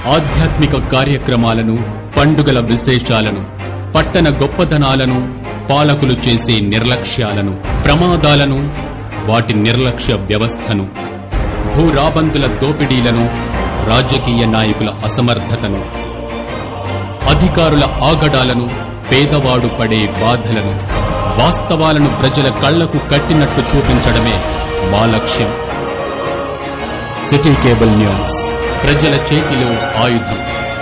ఆధ్యాత్మిక కార్యక్రమాలను పండుగల విశేషాలను పట్టణ గొప్పదనాలను పాలకులు చేసే నిర్లక్ష్యాలను ప్రమాదాలను వాటి నిర్లక్ష్య వ్యవస్థను భూరాబందుల దోపిడీలను రాజకీయ నాయకుల అసమర్థతను అధికారుల ఆగడాలను పేదవాడు పడే బాధలను వాస్తవాలను ప్రజల కళ్లకు కట్టినట్టు చూపించడమే మా లక్ష్యం సిటీ కేబుల్ న్యూస్ ప్రజల చేతిలో ఆయుధం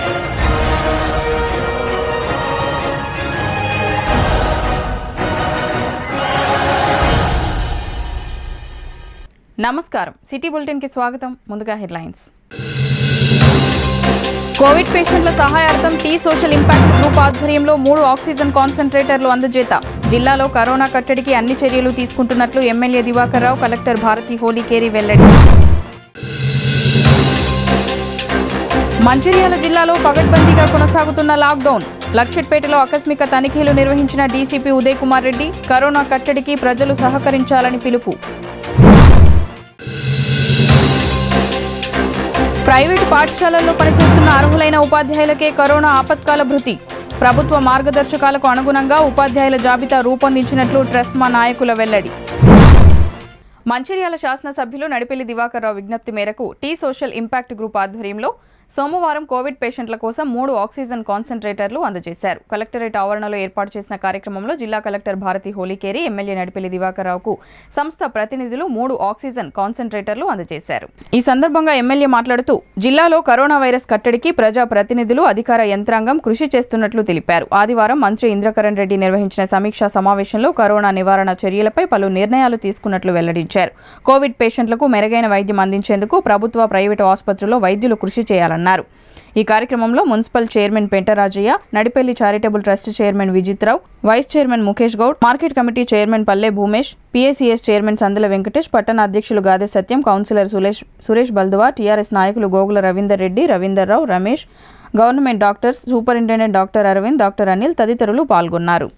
నమస్కారం సిటీ బులెటిన్ కి స్వాగతం ముందుగా హెడ్లైన్స్ కోవిడ్ పేషెంట్ల సహాయార్థం టీ సోషల్ ఇంపాక్ట్ గ్రూప్ ఆధ్వర్యంలో మూడు ఆక్సిజన్ కాన్సంట్రేటర్లు అందజేత జిల్లాలో కరోనా కట్టడికి అన్ని చర్యలు తీసుకుంటున్నట్లు ఎమ్మెల్యే దివాకర్ రావు కలెక్టర్ భారతి హోలీకేరి వెల్లడి మంచిర్యాల జిల్లాలో పగడ్బందీగా కొనసాగుతున్న లాక్డౌన్ లక్షట్పేటలో ఆకస్మిక తనిఖీలు నిర్వహించిన డీసీపీ ఉదయ్ కుమార్ రెడ్డి కరోనా కట్టడికి ప్రజలు సహకరించాలని పిలుపు ప్రైవేటు పాఠశాలల్లో పనిచేస్తున్న అర్హులైన ఉపాధ్యాయులకే కరోనా ఆపత్కాల భృతి ప్రభుత్వ మార్గదర్శకాలకు అనుగుణంగా ఉపాధ్యాయుల జాబితా రూపొందించినట్లు ట్రస్మా నాయకుల వెల్లడి మంచిర్యాల శాసనసభ్యులు నడిపెల్లి దివాకర్ రావు విజ్ఞప్తి మేరకు టీ సోషల్ ఇంపాక్ట్ గ్రూప్ ఆధ్వర్యంలో సోమవారం కోవిడ్ పేషెంట్ల కోసం మూడు ఆక్సిజన్ కాన్సంట్రేటర్లు అందజేశారు కలెక్టరేట్ ఆవరణలో ఏర్పాటు చేసిన కార్యక్రమంలో జిల్లా కలెక్టర్ భారతి హోలీకేరి ఎమ్మెల్యే నడిపెల్లి దివాకర్ రావుకు సంస్థ ప్రతినిధులు మూడు ఆక్సిజన్ కాన్సంట్రేటర్లు అందజేశారు ఈ సందర్భంగా ఎమ్మెల్యే మాట్లాడుతూ జిల్లాలో కరోనా వైరస్ కట్టడికి ప్రజా ప్రతినిధులు అధికార యంత్రాంగం కృషి చేస్తున్నట్లు తెలిపారు ఆదివారం మంత్రి ఇంద్రకరణ్ రెడ్డి నిర్వహించిన సమీక్షా సమావేశంలో కరోనా నివారణ చర్యలపై పలు నిర్ణయాలు తీసుకున్నట్లు వెల్లడించారు కోవిడ్ పేషెంట్లకు మెరుగైన వైద్యం అందించేందుకు ప్రభుత్వ ప్రైవేటు ఆసుపత్రుల్లో వైద్యులు కృషి చేయాలన్నారు ఈ కార్యక్రమంలో municipal chairman Pentarajaiah Nadipelli charitable trust chairman Vijith Rao vice chairman Mukesh Goud market committee chairman Palle Bhumesh PACS chairman Sandula Venkatesh పట్టణ అధ్యక్షులు గాదె సత్యం కౌన్సిలర్ సురేష్ సురేష్ బల్దువా టీఆర్ఎస్ నాయకులు Gogula Ravinder Reddy Ravinder Rao Ramesh government doctors superintendent doctor Aravind doctor Anil తదితరులు పాల్గొన్నారు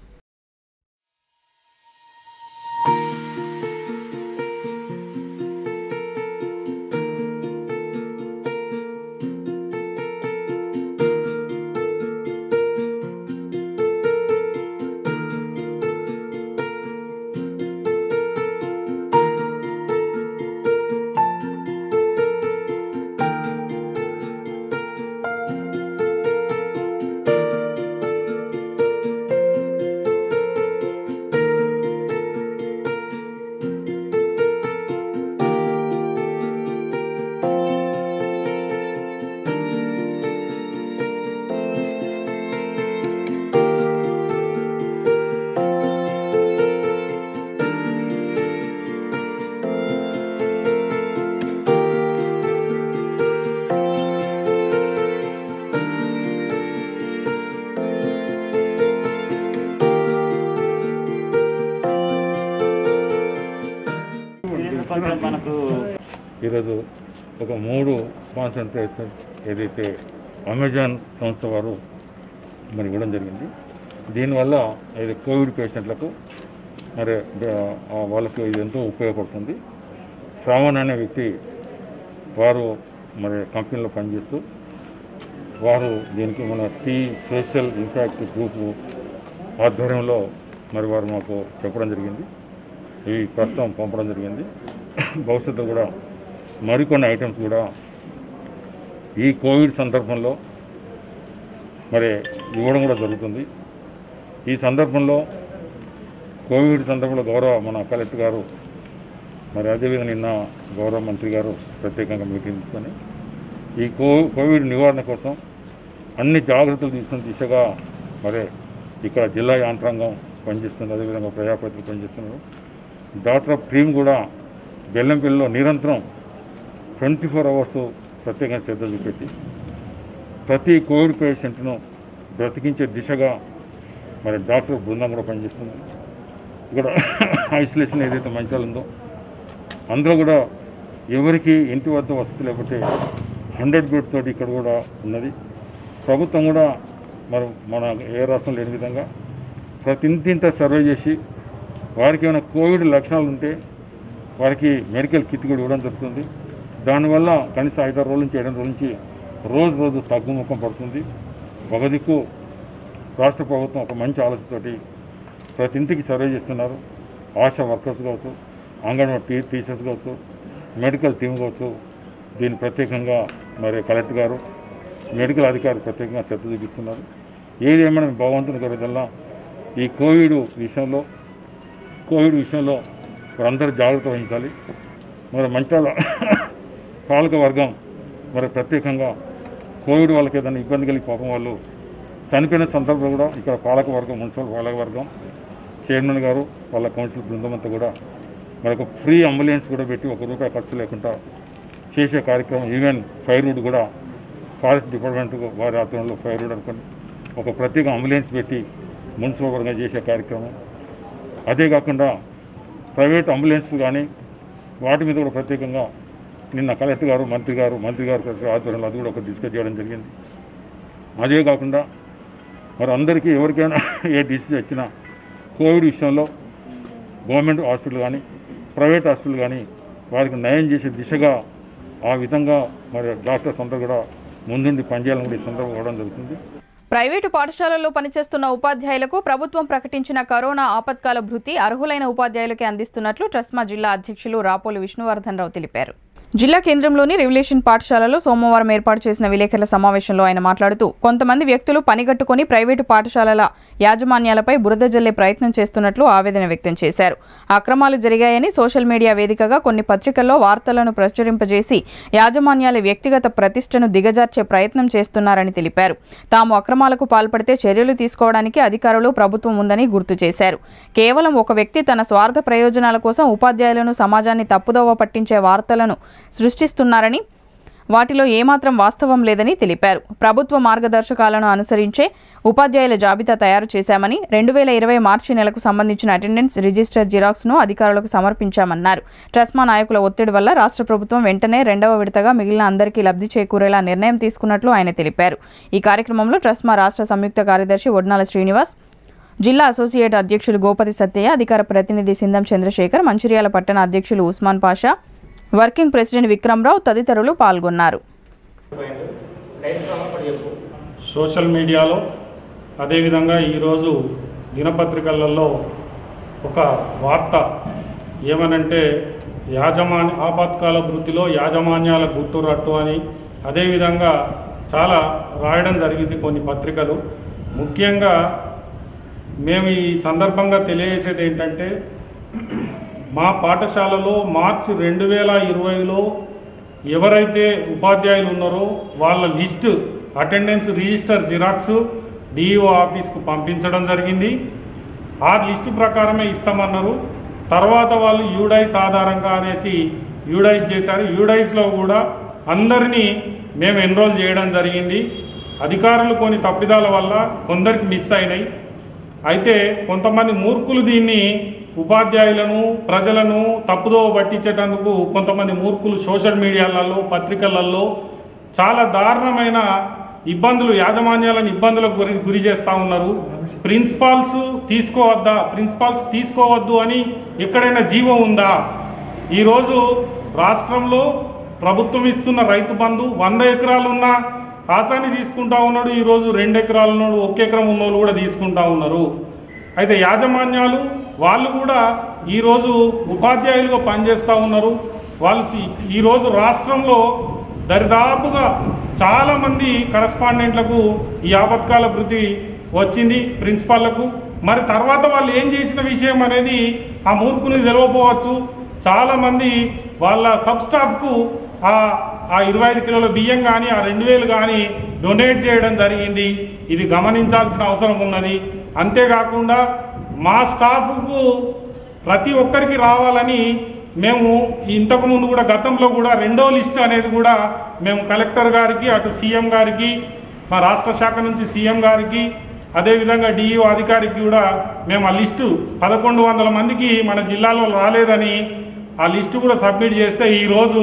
మనకు ఈరోజు ఒక మూడు కాన్సన్ట్రేషన్ ఏదైతే అమెజాన్ సంస్థ వారు మరి ఇవ్వడం జరిగింది దీనివల్ల ఇది కోవిడ్ పేషెంట్లకు మరి ఆ, వాళ్ళకి ఇది ఎంతో ఉపయోగపడుతుంది శ్రావణ్ అనే వ్యక్తి వారు మరి కంపెనీలో పనిచేస్తూ వారు దీనికి మన టీ సోషల్ ఇంపాక్ట్ గ్రూప్ ఆధ్వర్యంలో మరి వారు మాకు చెప్పడం జరిగింది ఇవి ప్రస్తుతం పంపడం జరిగింది భవిష్యత్తులో కూడా మరికొన్ని ఐటమ్స్ కూడా ఈ కోవిడ్ సందర్భంలో మరి ఇవ్వడం కూడా జరుగుతుంది ఈ సందర్భంలో కోవిడ్ సందర్భంలో గౌరవ మన కలెక్టర్ గారు మరి అదేవిధంగా నిన్న గౌరవ మంత్రి గారు ప్రత్యేకంగా మీటింగ్ తీసుకొని ఈ కో కోవిడ్ నివారణ కోసం అన్ని జాగ్రత్తలు తీసుకుని దిశగా మరి ఇక్కడ జిల్లా యాంత్రాంగం పనిచేస్తుంది అదేవిధంగా ప్రజాప్రతినిధులు పనిచేస్తున్నారు డాక్టర్ ఆఫ్ టీమ్ కూడా బెల్లంపల్లిలో నిరంతరం ట్వంటీ ఫోర్ అవర్స్ ప్రత్యేకంగా శ్రద్ధ చూపెట్టి ప్రతి కోవిడ్ పేషెంట్ను బ్రతికించే దిశగా మరి డాక్టర్ బృందం కూడా పనిచేస్తుంది ఇక్కడ ఐసోలేషన్ ఏదైతే మంచాలు ఉందో అందులో కూడా ఎవరికి ఇంటి వద్ద వసతి లేకపోతే హండ్రెడ్ బెడ్ తోటి ఇక్కడ కూడా ఉన్నది ప్రభుత్వం కూడా మరి మన ఏ రాష్ట్రం లేని విధంగా ప్రతి ఇంటింట సర్వే చేసి వారికి ఏమైనా కోవిడ్ లక్షణాలు ఉంటే వారికి మెడికల్ కిట్ కూడా ఇవ్వడం జరుగుతుంది దానివల్ల కనీసం ఐదారు రోజుల నుంచి ఏడు రోజుల నుంచి రోజు రోజు తగ్గుముఖం పడుతుంది ఒక దిక్కు రాష్ట్ర ప్రభుత్వం ఒక మంచి ఆలోచనతోటి ప్రతి ఇంటికి సర్వే చేస్తున్నారు ఆశా వర్కర్స్ కావచ్చు అంగన్వాడీ టీ టీచర్స్ కావచ్చు మెడికల్ టీం కావచ్చు దీన్ని ప్రత్యేకంగా మరి కలెక్టర్ గారు మెడికల్ అధికారులు ప్రత్యేకంగా శ్రద్ధ చూపిస్తున్నారు ఏది ఏమైనా భగవంతుని కలుగుదల్లా ఈ కోవిడ్ విషయంలో కోవిడ్ విషయంలో మరి అందరూ జాగ్రత్త వహించాలి మరి మంచాల పాలక వర్గం మరి ప్రత్యేకంగా కోవిడ్ వాళ్ళకి ఏదైనా ఇబ్బంది కలిగి పాపం వాళ్ళు చనిపోయిన సందర్భంలో కూడా ఇక్కడ పాలక వర్గం మున్సిపల్ పాలక వర్గం చైర్మన్ గారు వాళ్ళ కౌన్సిల్ బృందం అంతా కూడా మరి ఒక ఫ్రీ అంబులెన్స్ కూడా పెట్టి ఒక రూపాయి ఖర్చు లేకుండా చేసే కార్యక్రమం ఈవెన్ ఫైర్ వుడ్ కూడా ఫారెస్ట్ డిపార్ట్మెంట్ వారి ఆధ్వర్యంలో ఫైర్ వుడ్ అనుకుని ఒక ప్రత్యేక అంబులెన్స్ పెట్టి మున్సిపల్ వర్గం చేసే కార్యక్రమం అదే కాకుండా ప్రైవేట్ అంబులెన్స్ కానీ వాటి మీద కూడా ప్రత్యేకంగా నిన్న కలెక్టర్ గారు మంత్రి గారు మంత్రి గారు ఆధ్వర్యంలో అది కూడా ఒక డిస్కస్ చేయడం జరిగింది అదే కాకుండా మరి అందరికీ ఎవరికైనా ఏ డిసీజ్ వచ్చినా కోవిడ్ విషయంలో గవర్నమెంట్ హాస్పిటల్ కానీ ప్రైవేట్ హాస్పిటల్ కానీ వారికి నయం చేసే దిశగా ఆ విధంగా మరి డాక్టర్స్ అందరూ కూడా ముందుండి పనిచేయాలని కూడా ఈ సందర్భంగా ఇవ్వడం జరుగుతుంది ప్రైవేటు పాఠశాలల్లో పనిచేస్తున్న ఉపాధ్యాయులకు ప్రభుత్వం ప్రకటించిన కరోనా ఆపత్కాల భృతి అర్హులైన ఉపాధ్యాయులకే అందిస్తున్నట్లు ట్రస్మా జిల్లా అధ్యక్షులు రాపోలు విష్ణువర్ధన్ రావు తెలిపారు జిల్లా కేంద్రంలోని రెగ్యులేషన్ పాఠశాలలో సోమవారం ఏర్పాటు చేసిన విలేకరుల సమావేశంలో ఆయన మాట్లాడుతూ కొంతమంది వ్యక్తులు పనిగట్టుకుని ప్రైవేటు పాఠశాలల యాజమాన్యాలపై బురద జల్లే ప్రయత్నం చేస్తున్నట్లు ఆవేదన వ్యక్తం చేశారు అక్రమాలు జరిగాయని సోషల్ మీడియా వేదికగా కొన్ని పత్రికల్లో వార్తలను ప్రచురింపజేసి యాజమాన్యాల వ్యక్తిగత ప్రతిష్టను దిగజార్చే ప్రయత్నం చేస్తున్నారని తెలిపారు తాము అక్రమాలకు పాల్పడితే చర్యలు తీసుకోవడానికి అధికారులు ప్రభుత్వం ఉందని గుర్తు చేశారు కేవలం ఒక వ్యక్తి తన స్వార్థ ప్రయోజనాల కోసం ఉపాధ్యాయులను సమాజాన్ని తప్పుదోవ పట్టించే వార్తలను సృష్టిస్తున్నారని వాటిలో ఏమాత్రం వాస్తవం లేదని తెలిపారు ప్రభుత్వ మార్గదర్శకాలను అనుసరించే ఉపాధ్యాయుల జాబితా తయారు చేశామని రెండు వేల ఇరవై మార్చి నెలకు సంబంధించిన అటెండెన్స్ రిజిస్టర్ జిరాక్స్ను అధికారులకు సమర్పించామన్నారు ట్రస్మా నాయకుల ఒత్తిడి వల్ల రాష్ట్ర ప్రభుత్వం వెంటనే రెండవ విడతగా మిగిలిన అందరికీ లబ్ధి చేకూరేలా నిర్ణయం తీసుకున్నట్లు ఆయన తెలిపారు ఈ కార్యక్రమంలో ట్రస్మా రాష్ట్ర సంయుక్త కార్యదర్శి ఒడ్నాల శ్రీనివాస్ జిల్లా అసోసియేట్ అధ్యక్షులు గోపతి సత్యయ్య అధికార ప్రతినిధి సిందం చంద్రశేఖర్ మంచిర్యాల పట్టణ అధ్యక్షులు ఉస్మాన్ పాషా వర్కింగ్ ప్రెసిడెంట్ విక్రమరావు తదితరులు పాల్గొన్నారు సోషల్ మీడియాలో అదేవిధంగా ఈరోజు దినపత్రికలలో ఒక వార్త ఏమనంటే యాజమాన్య ఆపత్కాల వృత్తిలో యాజమాన్యాల గుట్టు రట్టు అని అదేవిధంగా చాలా రాయడం జరిగింది కొన్ని పత్రికలు ముఖ్యంగా మేము ఈ సందర్భంగా తెలియజేసేది ఏంటంటే మా పాఠశాలలో మార్చి రెండు వేల ఇరవైలో ఎవరైతే ఉపాధ్యాయులు ఉన్నారో వాళ్ళ list attendance register Xerox DEO ఆఫీస్కు పంపించడం జరిగింది ఆ లిస్టు ప్రకారమే ఇస్తామన్నారు తర్వాత వాళ్ళు యూడైస్ ఆధారంగా అనేసి యూడైజ్ చేశారు యూడైస్లో కూడా అందరినీ మేము ఎన్రోల్ చేయడం జరిగింది అధికారులు కొన్ని తప్పిదాల వల్ల కొందరికి మిస్ అయినాయి అయితే కొంతమంది మూర్ఖులు దీన్ని ఉపాధ్యాయులను ప్రజలను తప్పుదో పట్టించేటందుకు కొంతమంది మూర్ఖులు సోషల్ మీడియాలలో పత్రికలలో చాలా దారుణమైన ఇబ్బందులు యాజమాన్యాలను ఇబ్బందులకు గురి గురి చేస్తూ ఉన్నారు ప్రిన్సిపాల్స్ తీసుకోవద్దా ప్రిన్సిపాల్స్ తీసుకోవద్దు అని ఎక్కడైనా జీవో ఉందా ఈరోజు రాష్ట్రంలో ప్రభుత్వం ఇస్తున్న రైతు బంధు వంద ఎకరాలు ఉన్న ఆసాని తీసుకుంటా ఉన్నాడు ఈరోజు రెండు ఎకరాలు ఉన్నాడు ఒక ఎకరం ఉన్నోళ్ళు కూడా తీసుకుంటా ఉన్నారు అయితే యాజమాన్యాలు వాళ్ళు కూడా ఈరోజు ఉపాధ్యాయులుగా పనిచేస్తూ ఉన్నారు వాళ్ళు ఈ- ఈరోజు రాష్ట్రంలో దరిదాపుగా చాలామంది కరస్పాండెంట్లకు ఈ ఆపత్కాల వృత్తి వచ్చింది ప్రిన్సిపాళ్లకు మరి తర్వాత వాళ్ళు ఏం చేసిన విషయం అనేది ఆ మూర్ఖుని తెలియపోవచ్చు చాలామంది వాళ్ళ సబ్ స్టాఫ్కు ఆ ఆ ఇరవై ఐదు కిలోల బియ్యం కానీ ఆ రెండు వేలు కానీ డొనేట్ చేయడం జరిగింది ఇది గమనించాల్సిన అవసరం ఉన్నది అంతేకాకుండా మా స్టాఫ్కు ప్రతి ఒక్కరికి రావాలని మేము ఇంతకు ముందు కూడా గతంలో కూడా రెండో లిస్ట్ అనేది కూడా మేము కలెక్టర్ గారికి అటు సీఎం గారికి మా రాష్ట్ర శాఖ నుంచి సీఎం గారికి అదేవిధంగా డిఈఓ అధికారికి కూడా మేము ఆ లిస్టు పదకొండు వందల మందికి మన జిల్లాలో రాలేదని ఆ లిస్టు కూడా సబ్మిట్ చేస్తే ఈరోజు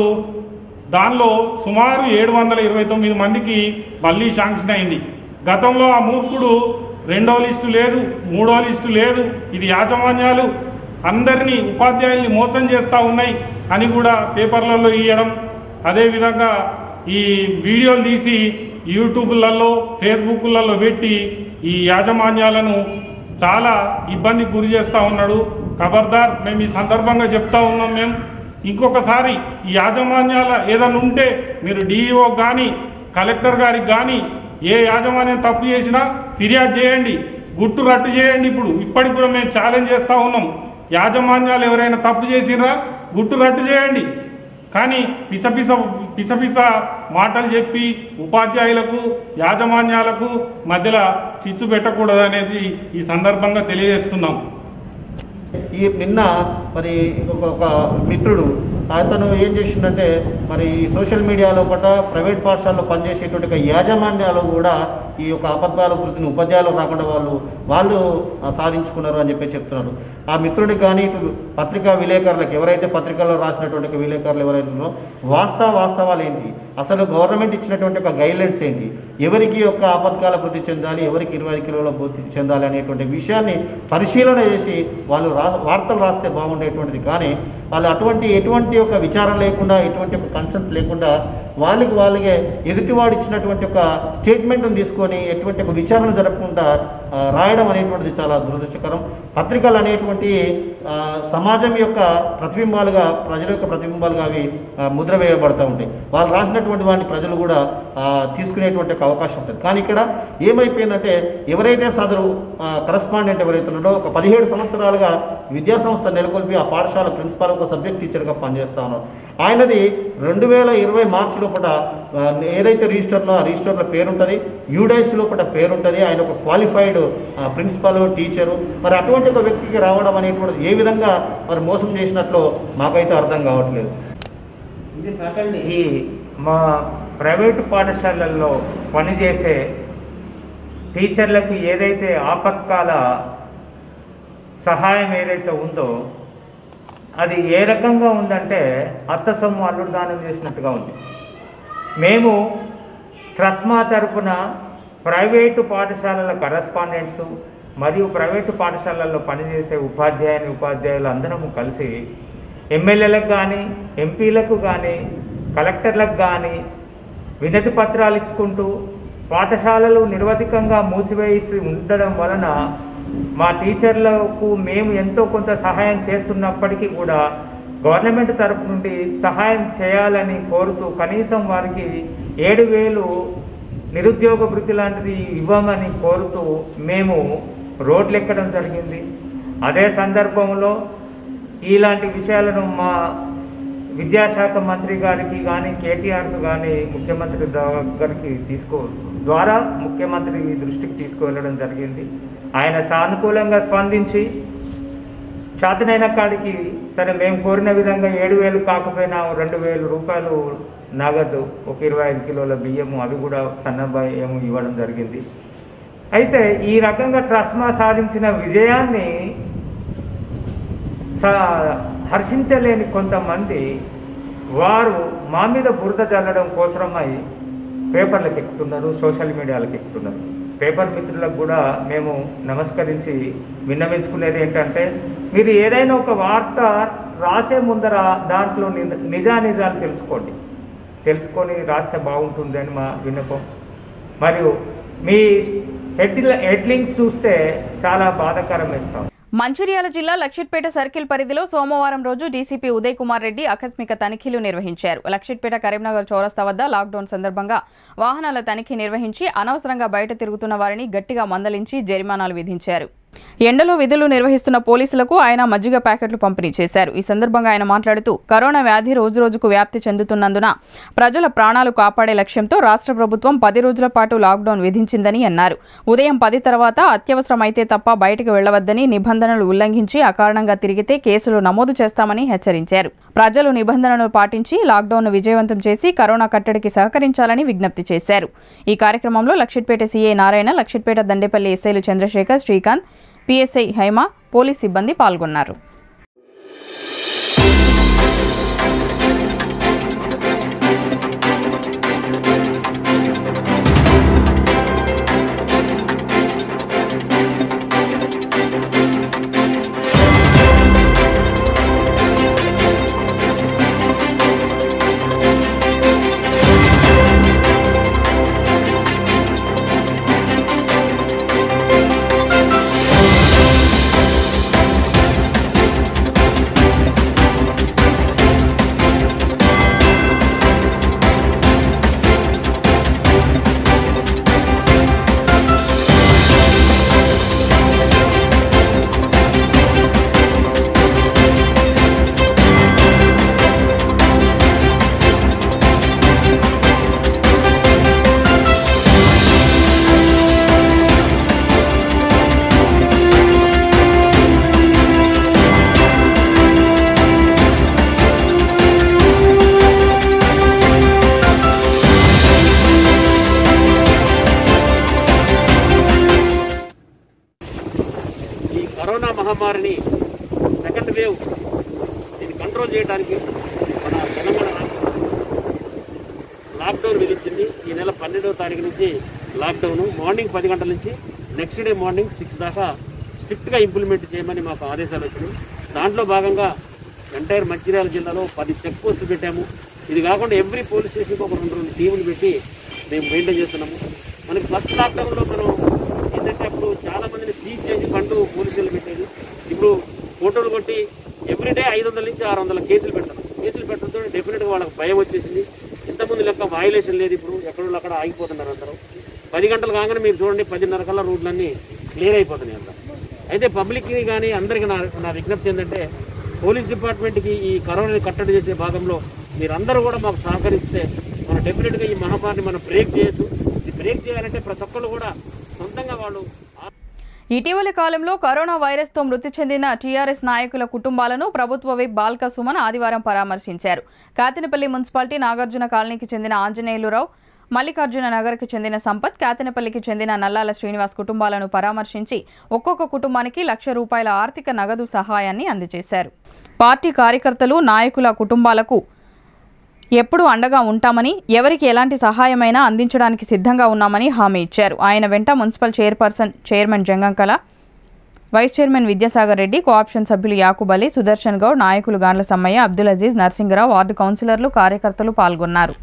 దానిలో సుమారు ఏడు వందల ఇరవై తొమ్మిది మందికి మళ్ళీ శాంక్షన్ అయింది గతంలో ఆ మూర్ఖుడు రెండో లిస్టు లేదు మూడో లిస్టు లేదు ఇది యాజమాన్యాలు అందరినీ ఉపాధ్యాయుల్ని మోసం చేస్తూ ఉన్నాయి అని కూడా పేపర్లలో ఇవ్వడం అదేవిధంగా ఈ వీడియోలు తీసి యూట్యూబ్లలో ఫేస్బుక్లలో పెట్టి ఈ యాజమాన్యాలను చాలా ఇబ్బందికి గురి చేస్తూ ఉన్నాడు ఖబర్దార్ మేము ఈ సందర్భంగా చెప్తా ఉన్నాం మేము ఇంకొకసారి ఈ యాజమాన్యాల ఏదైనా ఉంటే మీరు డిఈఓ కానీ కలెక్టర్ గారికి కానీ ఏ యాజమాన్యం తప్పు చేసినా ఫిర్యాదు చేయండి గుట్టు రట్టు చేయండి ఇప్పుడు ఇప్పటికి కూడా మేము ఛాలెంజ్ చేస్తూ ఉన్నాం యాజమాన్యాలు ఎవరైనా తప్పు చేసినరా గుట్టు రట్టు చేయండి కానీ పిసపిస పిసపిస మాటలు చెప్పి ఉపాధ్యాయులకు యాజమాన్యాలకు మధ్యలో చిచ్చు పెట్టకూడదు అనేది ఈ సందర్భంగా తెలియజేస్తున్నాం ఈ నిన్న మరి ఒక ఒక మిత్రుడు అతను ఏం చేసిండంటే మరి ఈ సోషల్ మీడియాలో పట ప్రైవేట్ పాఠశాలలో పనిచేసేటువంటి ఒక యాజమాన్యాలు కూడా ఈ యొక్క అబద్ధాల వృత్తిని ఉపాధ్యాయులు రాకుండా వాళ్ళు వాళ్ళు ఆ, సాధించుకున్నారు అని చెప్పి చెప్తున్నారు ఆ మిత్రుడికి కానీ ఇటు పత్రికా విలేకరులకు ఎవరైతే పత్రికల్లో రాసినటువంటి ఒక విలేకరులు ఎవరైతే ఉన్నారో వాస్తవ వాస్తవాలు ఏంటి అసలు గవర్నమెంట్ ఇచ్చినటువంటి ఒక గైడ్లైన్స్ ఏంటి ఎవరికి యొక్క ఆపత్కాల వృద్ధి చెందాలి ఎవరికి ఇరవై ఐదు కిలోల వృద్ధి చెందాలి అనేటువంటి విషయాన్ని పరిశీలన చేసి వాళ్ళు రా వార్తలు రాస్తే బాగుండేటువంటిది కానీ వాళ్ళు అటువంటి ఎటువంటి ఒక విచారం లేకుండా ఎటువంటి ఒక కన్సెంట్ లేకుండా వాళ్ళకి వాళ్ళకే ఎదుటివాడు ఇచ్చినటువంటి ఒక స్టేట్మెంట్ను తీసుకొని ఎటువంటి ఒక విచారణ జరగకుండా ఆ, రాయడం అనేటువంటిది చాలా దురదృష్టకరం పత్రికలు అనేటువంటి ఆ, సమాజం యొక్క ప్రతిబింబాలుగా ప్రజల యొక్క ప్రతిబింబాలుగా అవి ఆ, ముద్ర వేయబడతా ఉంటాయి వాళ్ళు రాసినటువంటి వాటిని ప్రజలు కూడా ఆ, తీసుకునేటువంటి ఒక అవకాశం ఉంటుంది కానీ ఇక్కడ ఏమైపోయిందంటే ఎవరైతే సదరు కరస్పాండెంట్ ఎవరైతే ఉన్నాడో ఒక పదిహేడు సంవత్సరాలుగా విద్యా సంస్థ నెలకొల్పి ఆ పాఠశాల ప్రిన్సిపాల్ ఒక సబ్జెక్ట్ టీచర్గా పనిచేస్తా ఉన్నారు ఆయనది రెండు వేల ఇరవై మార్చి లోపల ఆ, ఏదైతే రిజిస్టర్లో ఆ రిజిస్టర్లో పేరు ఉంటుంది యూడైస్ లోపల పేరు ఉంటుంది ఆయన ఒక క్వాలిఫైడ్ ప్రిన్సిపల్ టీచరు మరి అటువంటి ఒక వ్యక్తికి రావడం అనేటువంటిది ఏ విధంగా మరి మోసం చేసినట్లు మాకైతే అర్థం కావట్లేదు ఈ మా ప్రైవేటు పాఠశాలల్లో పనిచేసే టీచర్లకు ఏదైతే ఆపత్కాల సహాయం ఏదైతే ఉందో అది ఏ రకంగా ఉందంటే అత్త సొమ్ము అల్లుడు దానం చేసినట్టుగా ఉంది మేము ట్రస్మా తరపున ప్రైవేటు పాఠశాలల కరస్పాండెంట్స్ మరియు ప్రైవేటు పాఠశాలల్లో పనిచేసే ఉపాధ్యాయుని ఉపాధ్యాయులు అందరము కలిసి ఎమ్మెల్యేలకు కానీ ఎంపీలకు కానీ కలెక్టర్లకు కానీ వినతి పత్రాలు ఇచ్చుకుంటూ పాఠశాలలు నిర్వధికంగా మూసివేసి ఉండడం వలన మా టీచర్లకు మేము ఎంతో కొంత సహాయం చేస్తున్నప్పటికీ కూడా గవర్నమెంట్ తరపు నుండి సహాయం చేయాలని కోరుతూ కనీసం వారికి ఏడు వేలు నిరుద్యోగ వృత్తి లాంటిది ఇవ్వమని కోరుతూ మేము రోడ్లు ఎక్కడం జరిగింది అదే సందర్భంలో ఇలాంటి విషయాలను మా విద్యాశాఖ మంత్రి గారికి కానీ కేటీఆర్కు కానీ ముఖ్యమంత్రి దగ్గరికి తీసుకో ద్వారా ముఖ్యమంత్రి దృష్టికి తీసుకువెళ్ళడం జరిగింది ఆయన సానుకూలంగా స్పందించి చేతనైన కాడికి సరే మేము కోరిన విధంగా ఏడు వేలు కాకపోయినా రెండు వేలు రూపాయలు నగదు ఒక ఇరవై ఐదు కిలోల బియ్యము అవి కూడా సన్న బియ్యము ఇవ్వడం జరిగింది అయితే ఈ రకంగా ట్రస్మా సాధించిన విజయాన్ని స- హర్షించలేని కొంతమంది వారు మా మీద బురద చల్లడం కోసమై పేపర్లకు ఎక్కుతున్నారు సోషల్ మీడియాలకు ఎక్కుతున్నారు పేపర్ మిత్రులకు కూడా మేము నమస్కరించి విన్నవించుకునేది ఏంటంటే మీరు ఏదైనా ఒక వార్త రాసే ముందర దాంట్లో ని- నిజానిజాలు తెలుసుకోండి తెలుసుకొని రాస్తే బాగుంటుంది అని మా విన్నపం మరియు మీ హెడ్ హెడ్లింగ్స్ చూస్తే చాలా బాధాకరం వేస్తాం మంచిర్యాల జిల్లా లక్షిట్పేట సర్కిల్ పరిధిలో సోమవారం రోజు డీసీపీ ఉదయ్ కుమార్ రెడ్డి ఆకస్మిక తనిఖీలు నిర్వహించారు లక్షిట్పేట కరీంనగర్ చౌరస్తా వద్ద లాక్డౌన్ సందర్భంగా వాహనాల తనిఖీ నిర్వహించి అనవసరంగా బయట తిరుగుతున్న వారిని గట్టిగా మందలించి జరిమానాలు విధించారు ఎండలో విధులు నిర్వహిస్తున్న పోలీసులకు ఆయన మజ్జిగ ప్యాకెట్లు పంపిణీ చేశారు ఈ సందర్భంగా ఆయన మాట్లాడుతూ కరోనా వ్యాధి రోజురోజుకు వ్యాప్తి చెందుతున్నందున ప్రజల ప్రాణాలు కాపాడే లక్ష్యంతో రాష్ట్ర ప్రభుత్వం పది రోజుల పాటు లాక్డౌన్ విధించిందని అన్నారు ఉదయం పది తర్వాత అత్యవసరమైతే తప్ప బయటకు వెళ్లవద్దని నిబంధనలు ఉల్లంఘించి అకారణంగా తిరిగితే కేసులు నమోదు చేస్తామని హెచ్చరించారు ప్రజలు నిబంధనలు పాటించి లాక్డౌన్ను విజయవంతం చేసి కరోనా కట్టడికి సహకరించాలని విజ్ఞప్తి చేశారు ఈ కార్యక్రమంలో లక్షిట్పేట సీఐ నారాయణ లక్షిట్పేట దండేపల్లి ఎస్ఐలు చంద్రశేఖర్ శ్రీకాంత్ పిఎస్ఐ హైమ పోలీస్ సిబ్బంది పాల్గొన్నారు లాక్డౌన్ విధించింది ఈ నెల పన్నెండవ తారీఖు నుంచి లాక్డౌన్ మార్నింగ్ పది గంటల నుంచి నెక్స్ట్ డే మార్నింగ్ సిక్స్ దాకా స్ట్రిక్ట్గా ఇంప్లిమెంట్ చేయమని మాకు ఆదేశాలు వచ్చినాయి దాంట్లో భాగంగా ఎంటైర్ మంచిర్యాల జిల్లాలో పది చెక్ పోస్టులు పెట్టాము ఇది కాకుండా ఎవ్రీ పోలీస్ స్టేషన్కి ఒక రెండు రెండు టీములు పెట్టి మేము మెయింటైన్ చేస్తున్నాము మనకి ఫస్ట్ లాక్డౌన్లో మనం ఏంటంటే అప్పుడు చాలా మందిని సీజ్ చేసి బండ్లు పోలీసులు పెట్టేది ఇప్పుడు ఫోటోలు కొట్టి ఎవ్రీడే ఐదు వందల నుంచి ఆరు వందల కేసులు పెడతాం కేసులు పెట్టడంతో డెఫినెట్గా వాళ్ళకి భయం వచ్చేసింది ఇంతకుముందు లెక్క వాయులేషన్ లేదు ఇప్పుడు ఎక్కడో అక్కడ ఆగిపోతున్నారు అందరూ పది గంటలు కాగానే మీరు చూడండి పదిన్నర కల్లా రోడ్లన్నీ క్లియర్ అయిపోతున్నాయి అంతా అయితే పబ్లిక్కి కానీ అందరికీ నా నా విజ్ఞప్తి ఏంటంటే పోలీస్ డిపార్ట్మెంట్కి ఈ కరోనాని కట్టడి చేసే భాగంలో మీరందరూ కూడా మాకు సహకరిస్తే మనం డెఫినెట్గా ఈ మహమ్మారిని మనం బ్రేక్ చేయొచ్చు ఇది బ్రేక్ చేయాలంటే ప్రతి ఒక్కళ్ళు కూడా సొంతంగా వాళ్ళు ఇటీవలి కాలంలో కరోనా వైరస్తో మృతి చెందిన టీఆర్ఎస్ నాయకుల కుటుంబాలను ప్రభుత్వ విప్ బాల్క సుమన్ ఆదివారం పరామర్శించారు కాతినపల్లి మున్సిపాలిటీ నాగార్జున కాలనీకి చెందిన ఆంజనేయులురావు మల్లికార్జున నగర్కి చెందిన సంపత్ కాతినపల్లికి చెందిన నల్లాల శ్రీనివాస్ కుటుంబాలను పరామర్శించి ఒక్కొక్క కుటుంబానికి లక్ష రూపాయల ఆర్థిక నగదు సహాయాన్ని అందజేశారు పార్టీ కార్యకర్తలు నాయకుల కుటుంబాలకు ఎప్పుడూ అండగా ఉంటామని ఎవరికి ఎలాంటి సహాయమైనా అందించడానికి సిద్ధంగా ఉన్నామని హామీ ఇచ్చారు ఆయన వెంట municipal chairperson chairman Jangamkala vice chairman Vidyasagar Reddy cooption సభ్యులు యాకూబ్ అలీ సుదర్శన్ గౌడ్ నాయకులు గాండ్ల సమ్మయ్య అబ్దుల్ అజీజ్ నర్సింగరావు వార్డు కౌన్సిలర్లు కార్యకర్తలు పాల్గొన్నారు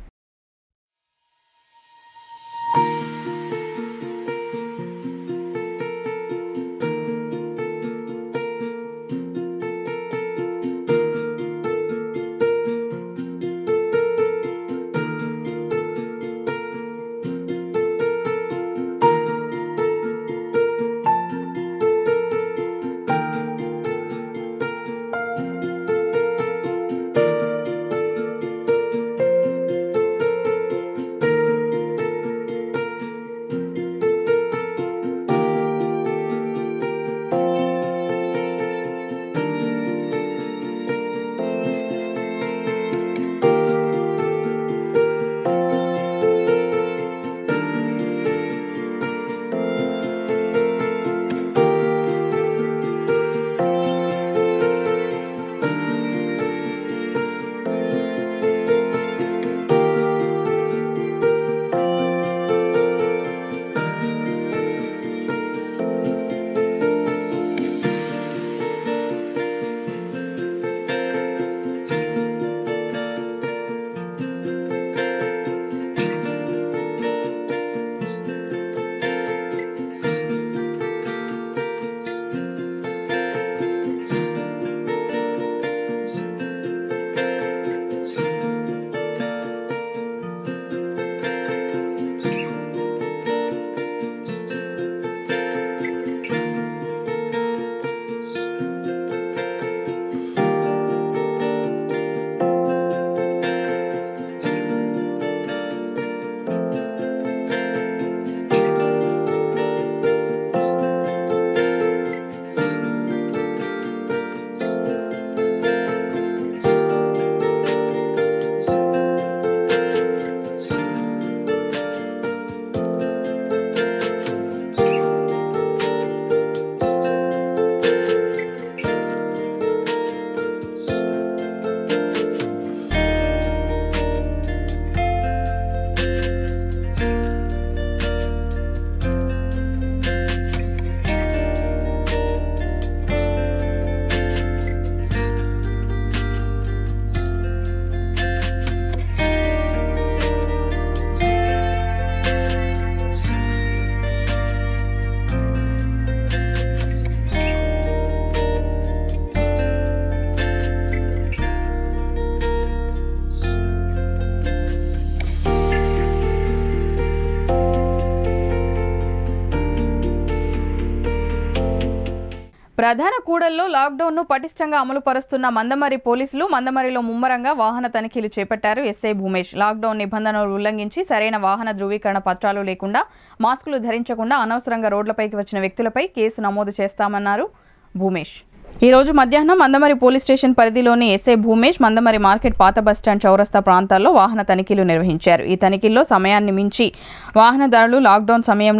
ప్రధాన కూడల్లో లాక్డౌన్ను పటిష్టంగా అమలు పరుస్తున్న మందమరి పోలీసులు మందమరిలో ముమ్మరంగా వాహన తనిఖీలు చేపట్టారు ఎస్ఐ భూమేష్ లాక్డౌన్ నిబంధనలు ఉల్లంఘించి సరైన వాహన ధృవీకరణ పత్రాలు లేకుండా మాస్కులు ధరించకుండా అనవసరంగా రోడ్లపైకి వచ్చిన వ్యక్తులపై కేసు నమోదు చేస్తామన్నారు భూమేష్ ఈ రోజు మధ్యాహ్నం మందమరి పోలీస్ స్టేషన్ పరిధిలోని ఎస్ఐ భూమేష్ మందమరి మార్కెట్ పాత బస్టాండ్ చౌరస్తా ప్రాంతాల్లో వాహన తనిఖీలు నిర్వహించారు ఈ తనిఖీల్లో సమయాన్ని మించి వాహనదారులు లాక్డౌన్ సమయంలో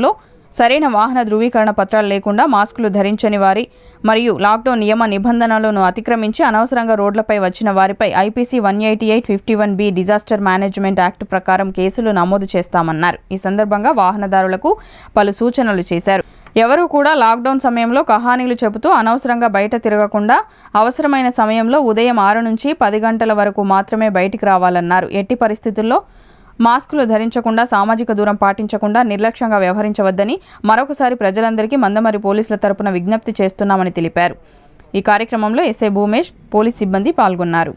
సరైన వాహన ధృవీకరణ పత్రాలు లేకుండా మాస్కులు ధరించని వారి మరియు లాక్డౌన్ నియమ నిబంధనలను అతిక్రమించి అనవసరంగా రోడ్లపై వచ్చిన వారిపై IPC one eighty eight fifty one B disaster management act ప్రకారం కేసులు నమోదు చేస్తామన్నారు ఈ సందర్భంగా వాహనదారులకు పలు సూచనలు చేశారు ఎవరూ కూడా లాక్డౌన్ సమయంలో కహానీలు చెబుతూ అనవసరంగా బయట తిరగకుండా అవసరమైన సమయంలో ఉదయం ఆరు నుంచి పది గంటల వరకు మాత్రమే బయటికి రావాలన్నారు ఎట్టి పరిస్థితుల్లో మాస్కులు ధరించకుండా సామాజిక దూరం పాటించకుండా నిర్లక్ష్యంగా వ్యవహరించవద్దని మరొకసారి ప్రజలందరికీ మందమరి పోలీసుల తరపున విజ్ఞప్తి చేస్తున్నామని తెలిపారు ఈ కార్యక్రమంలో ఎస్ఐ భూమేష్ పోలీస్ సిబ్బంది పాల్గొన్నారు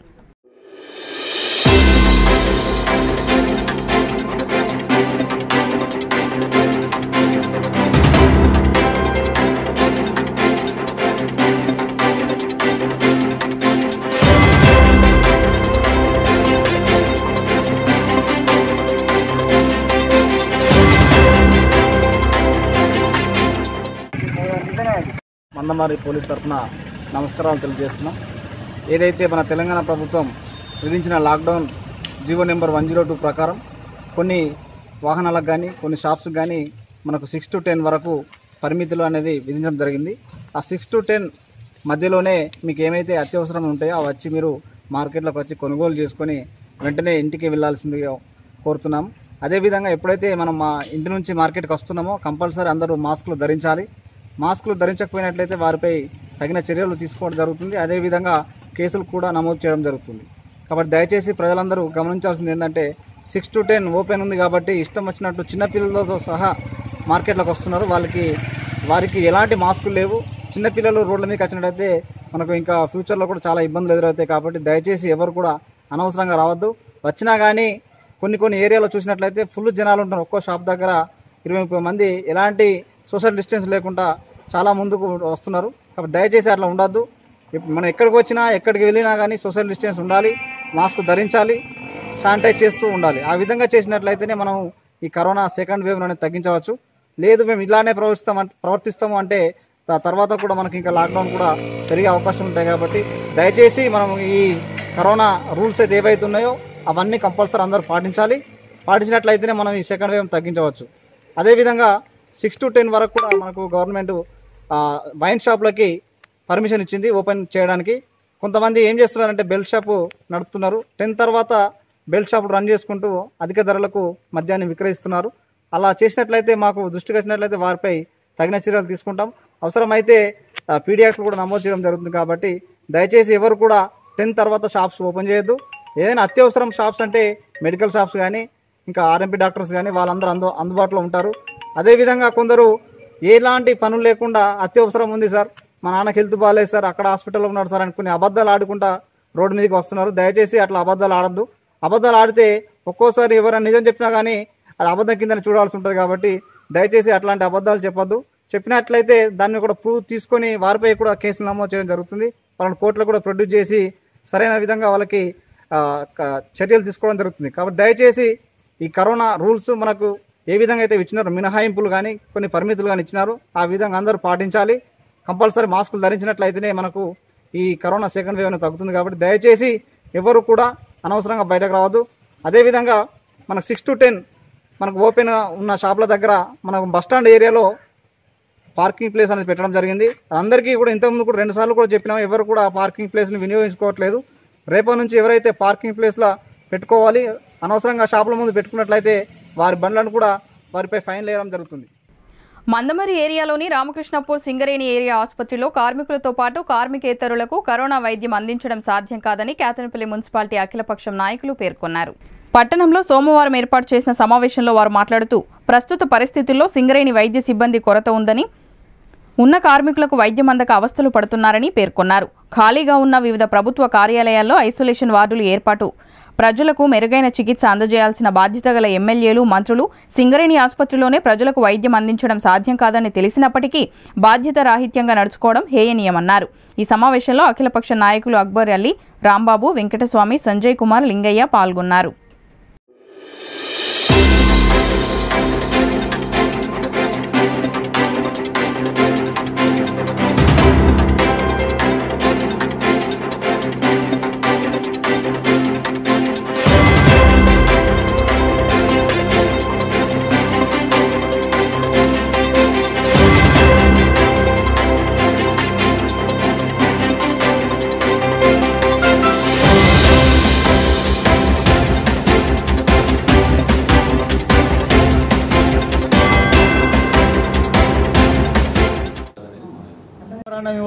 మందమారి పోలీస్ తరఫున నమస్కారాలు తెలియజేస్తున్నాం ఏదైతే మన తెలంగాణ ప్రభుత్వం విధించిన lockdown GO number one zero two ప్రకారం కొన్ని వాహనాలకు కానీ కొన్ని షాప్స్ కానీ మనకు సిక్స్ టు టెన్ వరకు పరిమితులు అనేది విధించడం జరిగింది ఆ సిక్స్ టు టెన్ మధ్యలోనే మీకు ఏమైతే అత్యవసరం ఉంటాయో అవి వచ్చి మీరు మార్కెట్లోకి వచ్చి కొనుగోలు చేసుకొని వెంటనే ఇంటికి వెళ్ళాల్సిందిగా కోరుతున్నాం అదేవిధంగా ఎప్పుడైతే మనం మా ఇంటి నుంచి మార్కెట్కి వస్తున్నామో కంపల్సరీ అందరూ మాస్కులు ధరించాలి మాస్కులు ధరించకపోయినట్లయితే వారిపై తగిన చర్యలు తీసుకోవడం జరుగుతుంది అదేవిధంగా కేసులు కూడా నమోదు చేయడం జరుగుతుంది కాబట్టి దయచేసి ప్రజలందరూ గమనించాల్సింది ఏంటంటే సిక్స్ టు టెన్ ఓపెన్ ఉంది కాబట్టి ఇష్టం వచ్చినట్టు చిన్నపిల్లలతో సహా మార్కెట్లోకి వస్తున్నారు వాళ్ళకి వారికి ఎలాంటి మాస్కులు లేవు చిన్నపిల్లలు రోడ్ల మీదకి వచ్చినట్టయితే మనకు ఇంకా ఫ్యూచర్లో కూడా చాలా ఇబ్బందులు ఎదురవుతాయి కాబట్టి దయచేసి ఎవరు కూడా అనవసరంగా రావద్దు వచ్చినా కానీ కొన్ని కొన్ని ఏరియాలో చూసినట్లయితే ఫుల్ జనాలు ఉంటారు ఒక్కో షాప్ దగ్గర ఇరవై ముప్పై మంది ఎలాంటి సోషల్ డిస్టెన్స్ లేకుండా చాలా ముందుకు వస్తున్నారు కాబట్టి దయచేసి అట్లా ఉండొద్దు ఇప్ మనం ఎక్కడికి వచ్చినా ఎక్కడికి వెళ్ళినా కానీ సోషల్ డిస్టెన్స్ ఉండాలి మాస్క్ ధరించాలి శానిటైజ్ చేస్తూ ఉండాలి ఆ విధంగా చేసినట్లయితేనే మనం ఈ కరోనా సెకండ్ వేవ్ అనేది తగ్గించవచ్చు లేదు మేము ఇలానే ప్రవర్తిస్తాం ప్రవర్తిస్తాము అంటే త- తర్వాత కూడా మనకి ఇంకా లాక్డౌన్ కూడా పెరిగే అవకాశం ఉంటాయి కాబట్టి దయచేసి మనం ఈ కరోనా రూల్స్ అయితే ఏవైతే ఉన్నాయో అవన్నీ కంపల్సరీ అందరూ పాటించాలి పాటించినట్లయితేనే మనం ఈ సెకండ్ వేవ్ తగ్గించవచ్చు అదేవిధంగా సిక్స్ టు టెన్ వరకు కూడా మనకు గవర్నమెంట్ వైన్ షాప్లకి పర్మిషన్ ఇచ్చింది ఓపెన్ చేయడానికి కొంతమంది ఏం చేస్తున్నారంటే బెల్ట్ షాప్ నడుపుతున్నారు టెన్ తర్వాత బెల్ట్ షాపులు రన్ చేసుకుంటూ అధిక ధరలకు మద్యాన్ని విక్రయిస్తున్నారు అలా చేసినట్లయితే మాకు దృష్టికి వచ్చినట్లయితే వారిపై తగిన చర్యలు తీసుకుంటాం అవసరమైతే పీడియాక్స్ కూడా నమోదు చేయడం జరుగుతుంది కాబట్టి దయచేసి ఎవరు కూడా టెన్ తర్వాత షాప్స్ ఓపెన్ చేయొద్దు ఏదైనా అత్యవసరం షాప్స్ అంటే మెడికల్ షాప్స్ కానీ ఇంకా ఆర్ఎంపీ డాక్టర్స్ కానీ వాళ్ళందరూ అందు అందుబాటులో ఉంటారు అదేవిధంగా కొందరు ఎలాంటి పనులు లేకుండా అత్యవసరం ఉంది సార్ మా నాన్నకి హెల్త్ బాగాలేదు సార్ అక్కడ హాస్పిటల్లో ఉన్నాడు సార్ అనుకుని అబద్ధాలు ఆడుకుంటా రోడ్డు మీదకి వస్తున్నారు దయచేసి అట్లా అబద్ధాలు ఆడద్దు అబద్ధాలు ఆడితే ఒక్కోసారి ఎవరైనా నిజం చెప్పినా కానీ అది అబద్ధం కింద చూడాల్సి ఉంటుంది కాబట్టి దయచేసి అట్లాంటి అబద్ధాలు చెప్పొద్దు చెప్పినట్లయితే దాన్ని కూడా ప్రూవ్ తీసుకొని వారిపై కూడా కేసులు నమోదు చేయడం జరుగుతుంది వాళ్ళని కోర్టులో కూడా ప్రొడ్యూస్ చేసి సరైన విధంగా వాళ్ళకి ఆ, క- చర్యలు తీసుకోవడం జరుగుతుంది కాబట్టి దయచేసి ఈ కరోనా రూల్స్ మనకు ఏ విధంగా అయితే ఇచ్చినారో మినహాయింపులు కానీ కొన్ని పరిమితులు కానీ ఇచ్చినారు ఆ విధంగా అందరూ పాటించాలి కంపల్సరీ మాస్కులు ధరించినట్లయితేనే మనకు ఈ కరోనా సెకండ్ వేవ్ అనేది తగ్గుతుంది కాబట్టి దయచేసి ఎవరు కూడా అనవసరంగా బయటకు రావద్దు అదేవిధంగా మనకు సిక్స్ టు టెన్ మనకు ఓపెన్ ఉన్న షాపుల దగ్గర మనకు బస్టాండ్ ఏరియాలో పార్కింగ్ ప్లేస్ అనేది పెట్టడం జరిగింది అందరికీ కూడా ఇంతకుముందు కూడా రెండు సార్లు కూడా చెప్పినాం ఎవరు కూడా ఆ పార్కింగ్ ప్లేస్ని వినియోగించుకోవట్లేదు రేపటి నుంచి ఎవరైతే పార్కింగ్ ప్లేస్లో పెట్టుకోవాలి అనవసరంగా షాపుల ముందు పెట్టుకున్నట్లయితే వారి బండ్లను కూడా వారిపై ఫైన్ వేయడం జరుగుతుంది మందమరి ఏరియాలోని రామకృష్ణపూర్ సింగరేణి ఏరియా ఆసుపత్రిలో కార్మికులతో పాటు కార్మికేతరులకు కరోనా వైద్యం అందించడం సాధ్యం కాదని కేతనపల్లి మున్సిపాలిటీ అఖిలపక్షం నాయకులు పేర్కొన్నారు పట్టణంలో సోమవారం ఏర్పాటు చేసిన సమావేశంలో వారు మాట్లాడుతూ ప్రస్తుత పరిస్థితుల్లో సింగరేణి వైద్య సిబ్బంది కొరత ఉందని ఉన్న కార్మికులకు వైద్యం అందక అవస్థలు పడుతున్నారని పేర్కొన్నారు ఖాళీగా ఉన్న వివిధ ప్రభుత్వ కార్యాలయాల్లో ఐసోలేషన్ వార్డులు ఏర్పాటు ప్రజలకు మెరుగైన చికిత్స అందజేయాల్సిన బాధ్యత గల ఎమ్మెల్యేలు మంత్రులు సింగరేణి ఆసుపత్రిలోనే ప్రజలకు వైద్యం అందించడం సాధ్యం కాదని తెలిసినప్పటికీ బాధ్యత రాహిత్యంగా నడుచుకోవడం హేయనీయమన్నారు ఈ సమావేశంలో అఖిలపక్ష నాయకులు అక్బర్ అలీ రాంబాబు వెంకటస్వామి సంజయ్ కుమార్ లింగయ్య పాల్గొన్నారు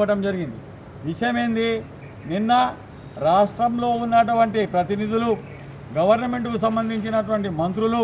ఇవ్వడం జరిగింది విషయం ఏంది నిన్న రాష్ట్రంలో ఉన్నటువంటి ప్రతినిధులు గవర్నమెంట్కు సంబంధించినటువంటి మంత్రులు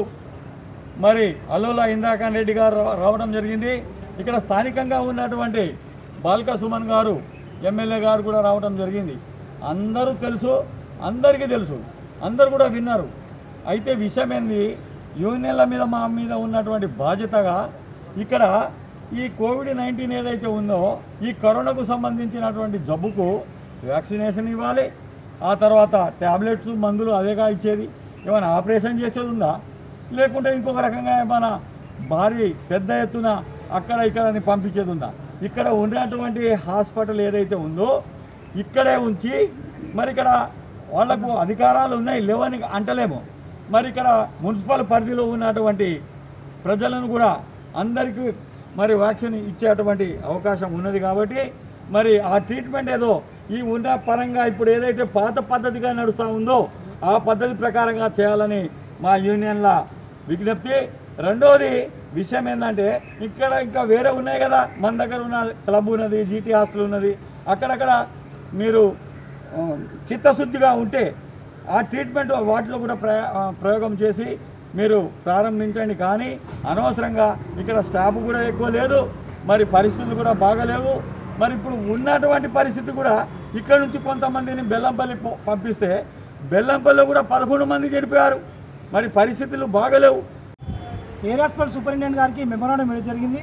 మరి అల్లుల ఇంద్రాకాంత్ రెడ్డి గారు రా- రావడం జరిగింది ఇక్కడ స్థానికంగా ఉన్నటువంటి బాల్క సుమన్ గారు ఎమ్మెల్యే గారు కూడా రావడం జరిగింది అందరూ తెలుసు అందరికీ తెలుసు అందరు కూడా విన్నారు అయితే విషయం ఏంది యూనియన్ల మీద మా మీద ఉన్నటువంటి బాధ్యతగా ఇక్కడ ఈ కోవిడ్ నైన్టీన్ ఏదైతే ఉందో ఈ కరోనాకు సంబంధించినటువంటి జబ్బుకు వ్యాక్సినేషన్ ఇవ్వాలి ఆ తర్వాత ట్యాబ్లెట్స్ మందులు అదేగా ఇచ్చేది ఏమైనా ఆపరేషన్ చేసేది ఉందా లేకుంటే ఇంకొక రకంగా ఏమైనా భారీ పెద్ద ఎత్తున అక్కడ ఇక్కడ అని పంపించేది ఉందా ఇక్కడ ఉన్నటువంటి హాస్పిటల్ ఏదైతే ఉందో ఇక్కడే ఉంచి మరి ఇక్కడ వాళ్లకు అధికారాలు ఉన్నాయి లేవని అంటలేము మరి ఇక్కడ మున్సిపల్ పరిధిలో ఉన్నటువంటి ప్రజలను కూడా అందరికీ మరి వ్యాక్సిన్ ఇచ్చేటువంటి అవకాశం ఉన్నది కాబట్టి మరి ఆ ట్రీట్మెంట్ ఏదో ఈ ఉన్న పరంగా ఇప్పుడు ఏదైతే పాత పద్ధతిగా నడుస్తూ ఉందో ఆ పద్ధతి ప్రకారంగా చేయాలని మా యూనియన్ల విజ్ఞప్తి రెండోది విషయం ఏంటంటే ఇక్కడ ఇంకా వేరే ఉన్నాయి కదా మన దగ్గర ఉన్న క్లబ్ ఉన్నది జీటీ హాస్టల్ ఉన్నది అక్కడక్కడ మీరు ఆ, చిత్తశుద్ధిగా ఉంటే ఆ ట్రీట్మెంట్ వాటిలో కూడా ప్రయ ఆ, ప్రయోగం చేసి మీరు ప్రారంభించండి కానీ అనవసరంగా ఇక్కడ స్టాఫ్ కూడా ఎక్కువ లేదు మరి పరిస్థితులు కూడా బాగలేవు మరి ఇప్పుడు ఉన్నటువంటి పరిస్థితి కూడా ఇక్కడ నుంచి కొంతమందిని బెల్లంపల్లి పో- పంపిస్తే బెల్లంపల్లిలో కూడా పదకొండు మంది చనిపోయారు మరి పరిస్థితులు బాగలేవు ఎయిర్ హాస్పిటల్ సూపరింటెండెంట్ గారికి మెమోరాండం ఇవ్వడం జరిగింది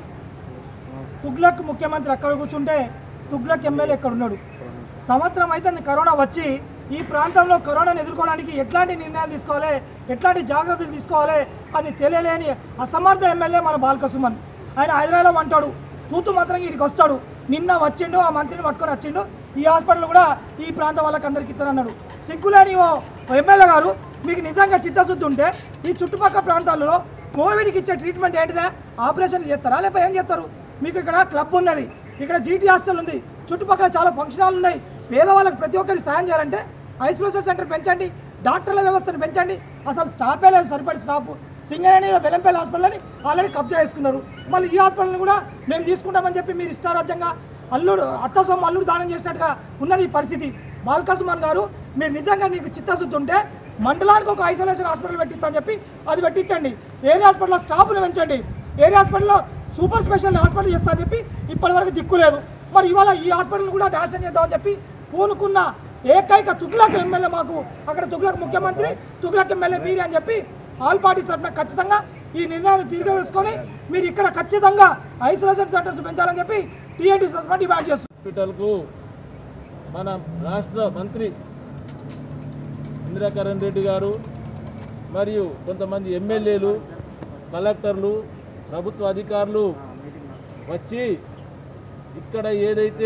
తుగ్లక్ ముఖ్యమంత్రి అక్కడ కూర్చుంటే తుగ్లక్ ఎమ్మెల్యే ఎక్కడ ఉన్నాడు సంవత్సరం అయితే కరోనా వచ్చి ఈ ప్రాంతంలో కరోనాను ఎదుర్కోవడానికి ఎట్లాంటి నిర్ణయాలు తీసుకోవాలి ఎట్లాంటి జాగ్రత్తలు తీసుకోవాలి అని తెలియలేని అసమర్థ ఎమ్మెల్యే మన బాలక సుమన్ ఆయన హైదరాబాద్లో అంటాడు తూతు మాత్రం ఇక్కడికి వస్తాడు నిన్న వచ్చిండు ఆ మంత్రిని పట్టుకొని వచ్చిండు ఈ హాస్పిటల్ కూడా ఈ ప్రాంతం వాళ్ళకి అందరికి ఇస్తారన్నాడు సిగ్గులేని ఓ ఎమ్మెల్యే గారు మీకు నిజంగా చిత్తశుద్ధి ఉంటే ఈ చుట్టుపక్కల ప్రాంతాల్లో కోవిడ్కి ఇచ్చే ట్రీట్మెంట్ ఏంటిదే ఆపరేషన్ చేస్తారా లేకపోతే ఏం చేస్తారు మీకు ఇక్కడ క్లబ్ ఉన్నది ఇక్కడ జీటీ హాస్టల్ ఉంది చుట్టుపక్కల చాలా ఫంక్షన్ హాల్ ఉన్నాయి పేదవాళ్ళకి ప్రతి ఒక్కరికి సాయం చేయాలంటే ఐసోలేషన్ సెంటర్ పెంచండి డాక్టర్ల వ్యవస్థను పెంచండి అసలు స్టాఫే లేదు సరిపడి స్టాఫ్ సింగరేణిలో బెల్లంపల్లి హాస్పిటల్ని ఆల్రెడీ కబ్జా చేసుకున్నారు మళ్ళీ ఈ హాస్పిటల్ని కూడా మేము తీసుకుంటామని చెప్పి మీరు ఇష్టారాజ్యంగా అల్లుడు అత్త సొమ్ము అల్లుడు దానం చేసినట్టుగా ఉన్నది ఈ పరిస్థితి బాల్కా సుమన్ గారు మీరు నిజంగా నీకు చిత్తశుద్ధి ఉంటే మండలానికి ఒక ఐసోలేషన్ హాస్పిటల్ పెట్టిస్తామని చెప్పి అది పెట్టించండి ఏరియా హాస్పిటల్లో స్టాఫ్ను పెంచండి ఏరియా హాస్పిటల్లో సూపర్ స్పెషల్ హాస్పిటల్ చేస్తా అని చెప్పి ఇప్పటి వరకు దిక్కు లేదు మరి ఇవాళ ఈ హాస్పిటల్ కూడా నాశనం చేద్దామని చెప్పి పూనుకున్న ఏకైక తుగ్లక్ ఎమ్మెల్యే మాకు అక్కడ తుగ్లక్ ముఖ్యమంత్రి తుగ్లక్ ఎమ్మెల్యే మీరే అని చెప్పి ఆల్ పార్టీ తరఫున ఖచ్చితంగా ఈ నిర్ణయాన్ని తిరిగి వేసుకొని మీరు ఇక్కడ ఖచ్చితంగా ఐసోలేషన్ సెంటర్స్ పెంచాలని చెప్పి టీఎన్టీ తరఫున డిమాండ్ చేస్తున్నారు హాస్పిటల్కు మన రాష్ట్ర మంత్రి ఇందిరాకరణ్ రెడ్డి గారు మరియు కొంతమంది ఎమ్మెల్యేలు కలెక్టర్లు ప్రభుత్వ అధికారులు వచ్చి ఇక్కడ ఏదైతే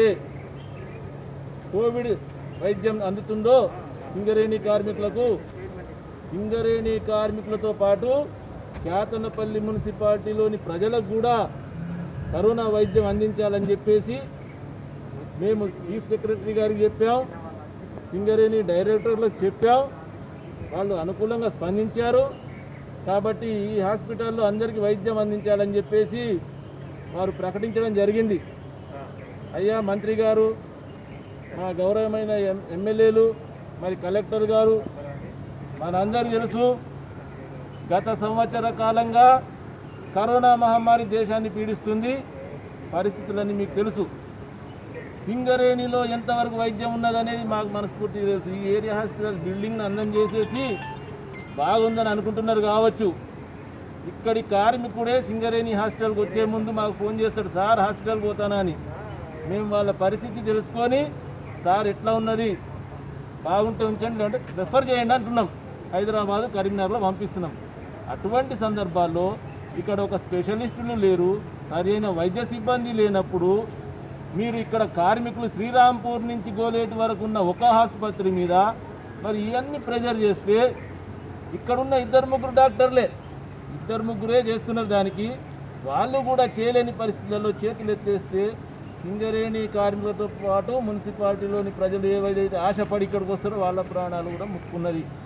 కోవిడ్ వైద్యం అందుతుందో సింగరేణి కార్మికులకు సింగరేణి కార్మికులతో పాటు కేతనపల్లి మున్సిపాలిటీలోని ప్రజలకు కూడా కరోనా వైద్యం అందించాలని చెప్పేసి మేము చీఫ్ సెక్రటరీ గారికి చెప్పాం సింగరేణి డైరెక్టర్లకు చెప్పాం వాళ్ళు అనుకూలంగా స్పందించారు కాబట్టి ఈ హాస్పిటల్లో అందరికీ వైద్యం అందించాలని చెప్పేసి వారు ప్రకటించడం జరిగింది అయ్యా మంత్రి గారు మా గౌరవమైన ఎం ఎమ్మెల్యేలు మరి కలెక్టర్ గారు మనందరూ తెలుసు గత సంవత్సర కాలంగా కరోనా మహమ్మారి దేశాన్ని పీడిస్తుంది పరిస్థితులన్నీ మీకు తెలుసు సింగరేణిలో ఎంతవరకు వైద్యం ఉన్నదనేది మాకు మనస్ఫూర్తిగా తెలుసు ఈ ఏరియా హాస్పిటల్ బిల్డింగ్ని అందం చేసేసి బాగుందని అనుకుంటున్నారు కావచ్చు ఇక్కడి కార్మికుడే సింగరేణి హాస్పిటల్కి వచ్చే ముందు మాకు ఫోన్ చేస్తాడు సార్ హాస్పిటల్ పోతానా అని మేము వాళ్ళ పరిస్థితి తెలుసుకొని సార్ ఎట్లా ఉన్నది బాగుంటే ఉంచండి అంటే రెఫర్ చేయండి అంటున్నాం హైదరాబాద్ కరీంనగర్లో పంపిస్తున్నాం అటువంటి సందర్భాల్లో ఇక్కడ ఒక స్పెషలిస్టులు లేరు సరైన వైద్య సిబ్బంది లేనప్పుడు మీరు ఇక్కడ కార్మికులు శ్రీరాంపూర్ నుంచి గోలేటి వరకు ఉన్న ఒక ఆసుపత్రి మీద మరి ఇవన్నీ ప్రెజర్ చేస్తే ఇక్కడున్న ఇద్దరు ముగ్గురు డాక్టర్లే ఇద్దరు ముగ్గురే చేస్తున్నారు దానికి వాళ్ళు కూడా చేయలేని పరిస్థితులలో చేతులు ఎత్తేస్తే సింగరేణి కార్మికులతో పాటు మున్సిపాలిటీలోని ప్రజలు ఏవైతే ఆశపడి ఇక్కడికి వస్తారో వాళ్ళ ప్రాణాలు కూడా ముక్కున్నది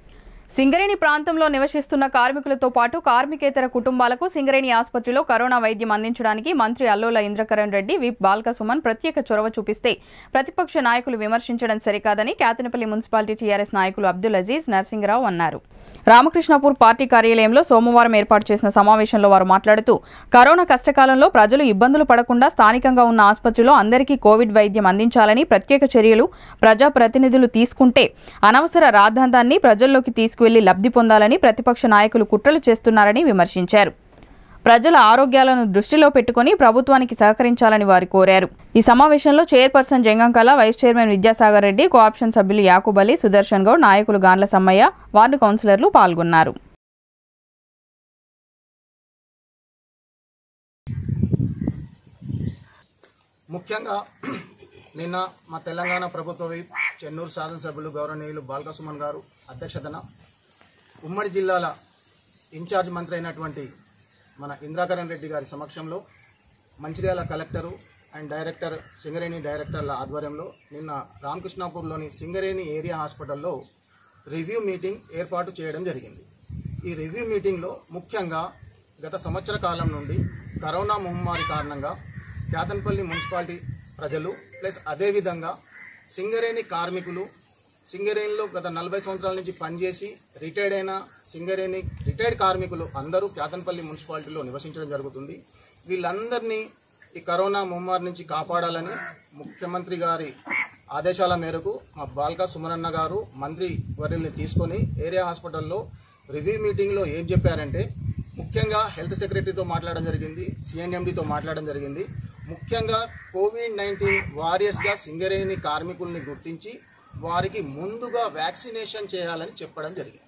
సింగరేణి ప్రాంతంలో నివసిస్తున్న కార్మికులతో పాటు కార్మికేతర కుటుంబాలకు సింగరేణి ఆసుపత్రిలో కరోనా వైద్యం అందించడానికి మంత్రి అల్లోల ఇంద్రకరణ్ రెడ్డి విప్ బాల్క సుమన్ ప్రత్యేక చొరవ చూపిస్తే ప్రతిపక్ష నాయకులు విమర్శించడం సరికాదని కేతనపల్లి మున్సిపాలిటీ టీఆర్ఎస్ నాయకులు అబ్దుల్ అజీజ్ నర్సింగరావు అన్నారు రామకృష్ణపూర్ పార్టీ కార్యాలయంలో సోమవారం ఏర్పాటు చేసిన సమావేశంలో వారు మాట్లాడుతూ కరోనా కష్టకాలంలో ప్రజలు ఇబ్బందులు పడకుండా స్థానికంగా ఉన్న ఆసుపత్రిలో అందరికీ కోవిడ్ వైద్యం అందించాలని ప్రత్యేక చర్యలు ప్రజాప్రతినిధులు తీసుకుంటే అనవసర రాద్ధాంతాన్ని ప్రజల్లోకి తీసుకువెళ్లి లబ్ధి పొందాలని ప్రతిపక్ష నాయకులు కుట్రలు చేస్తున్నారని విమర్శించారు ప్రజల ఆరోగ్యాలను దృష్టిలో పెట్టుకుని ప్రభుత్వానికి సహకరించాలని వారు కోరారు ఈ సమావేశంలో chairperson Jangamkala vice chairman Vidyasagar Reddy cooption సభ్యులు యాకూబ్ అలీ సుదర్శన్ గౌడ్ నాయకులు గాండ్ల సమ్మయ్య వార్డు కౌన్సిలర్లు పాల్గొన్నారు ముఖ్యంగా నిన్న మా తెలంగాణ ప్రభుత్వ విప్ చెన్నూరు శాసనసభ్యులు గౌరవనీయులు బాల్క సుమన్ గారు అధ్యక్షతన ఉమ్మడి జిల్లాల ఇన్ఛార్జ్ మంత్రి అయినటువంటి మన ఇంద్రాకరణ్ రెడ్డి గారి సమక్షంలో Mancherial collector and director Singareni డైరెక్టర్ల ఆధ్వర్యంలో నిన్న రామకృష్ణాపూర్లోని సింగరేణి ఏరియా హాస్పిటల్లో రివ్యూ మీటింగ్ ఏర్పాటు చేయడం జరిగింది ఈ రివ్యూ మీటింగ్లో ముఖ్యంగా గత సంవత్సర కాలం నుండి కరోనా మహమ్మారి కారణంగా కేతన్పల్లి మున్సిపాలిటీ ప్రజలు ప్లస్ అదేవిధంగా సింగరేణి కార్మికులు సింగరేణిలో గత నలభై సంవత్సరాల నుంచి పనిచేసి రిటైర్డ్ అయిన సింగరేణి రిటైర్డ్ కార్మికులు అందరూ కేతన్పల్లి మున్సిపాలిటీలో నివసించడం జరుగుతుంది వీళ్ళందరినీ ఈ కరోనా ముమ్మారి నుంచి కాపాడాలని ముఖ్యమంత్రి గారి ఆదేశాల మేరకు మా బాల్కా సుమరన్న గారు మంత్రి వర్యుల్ని తీసుకొని ఏరియా హాస్పిటల్లో రివ్యూ మీటింగ్లో ఏం చెప్పారంటే ముఖ్యంగా హెల్త్ సెక్రటరీతో మాట్లాడడం జరిగింది సిఎన్ఎండితో మాట్లాడడం జరిగింది ముఖ్యంగా కోవిడ్ నైన్టీన్ వారియర్స్గా సింగరేణి కార్మికుల్ని గుర్తించి వారికి ముందుగా వ్యాక్సినేషన్ చేయాలని చెప్పడం జరిగింది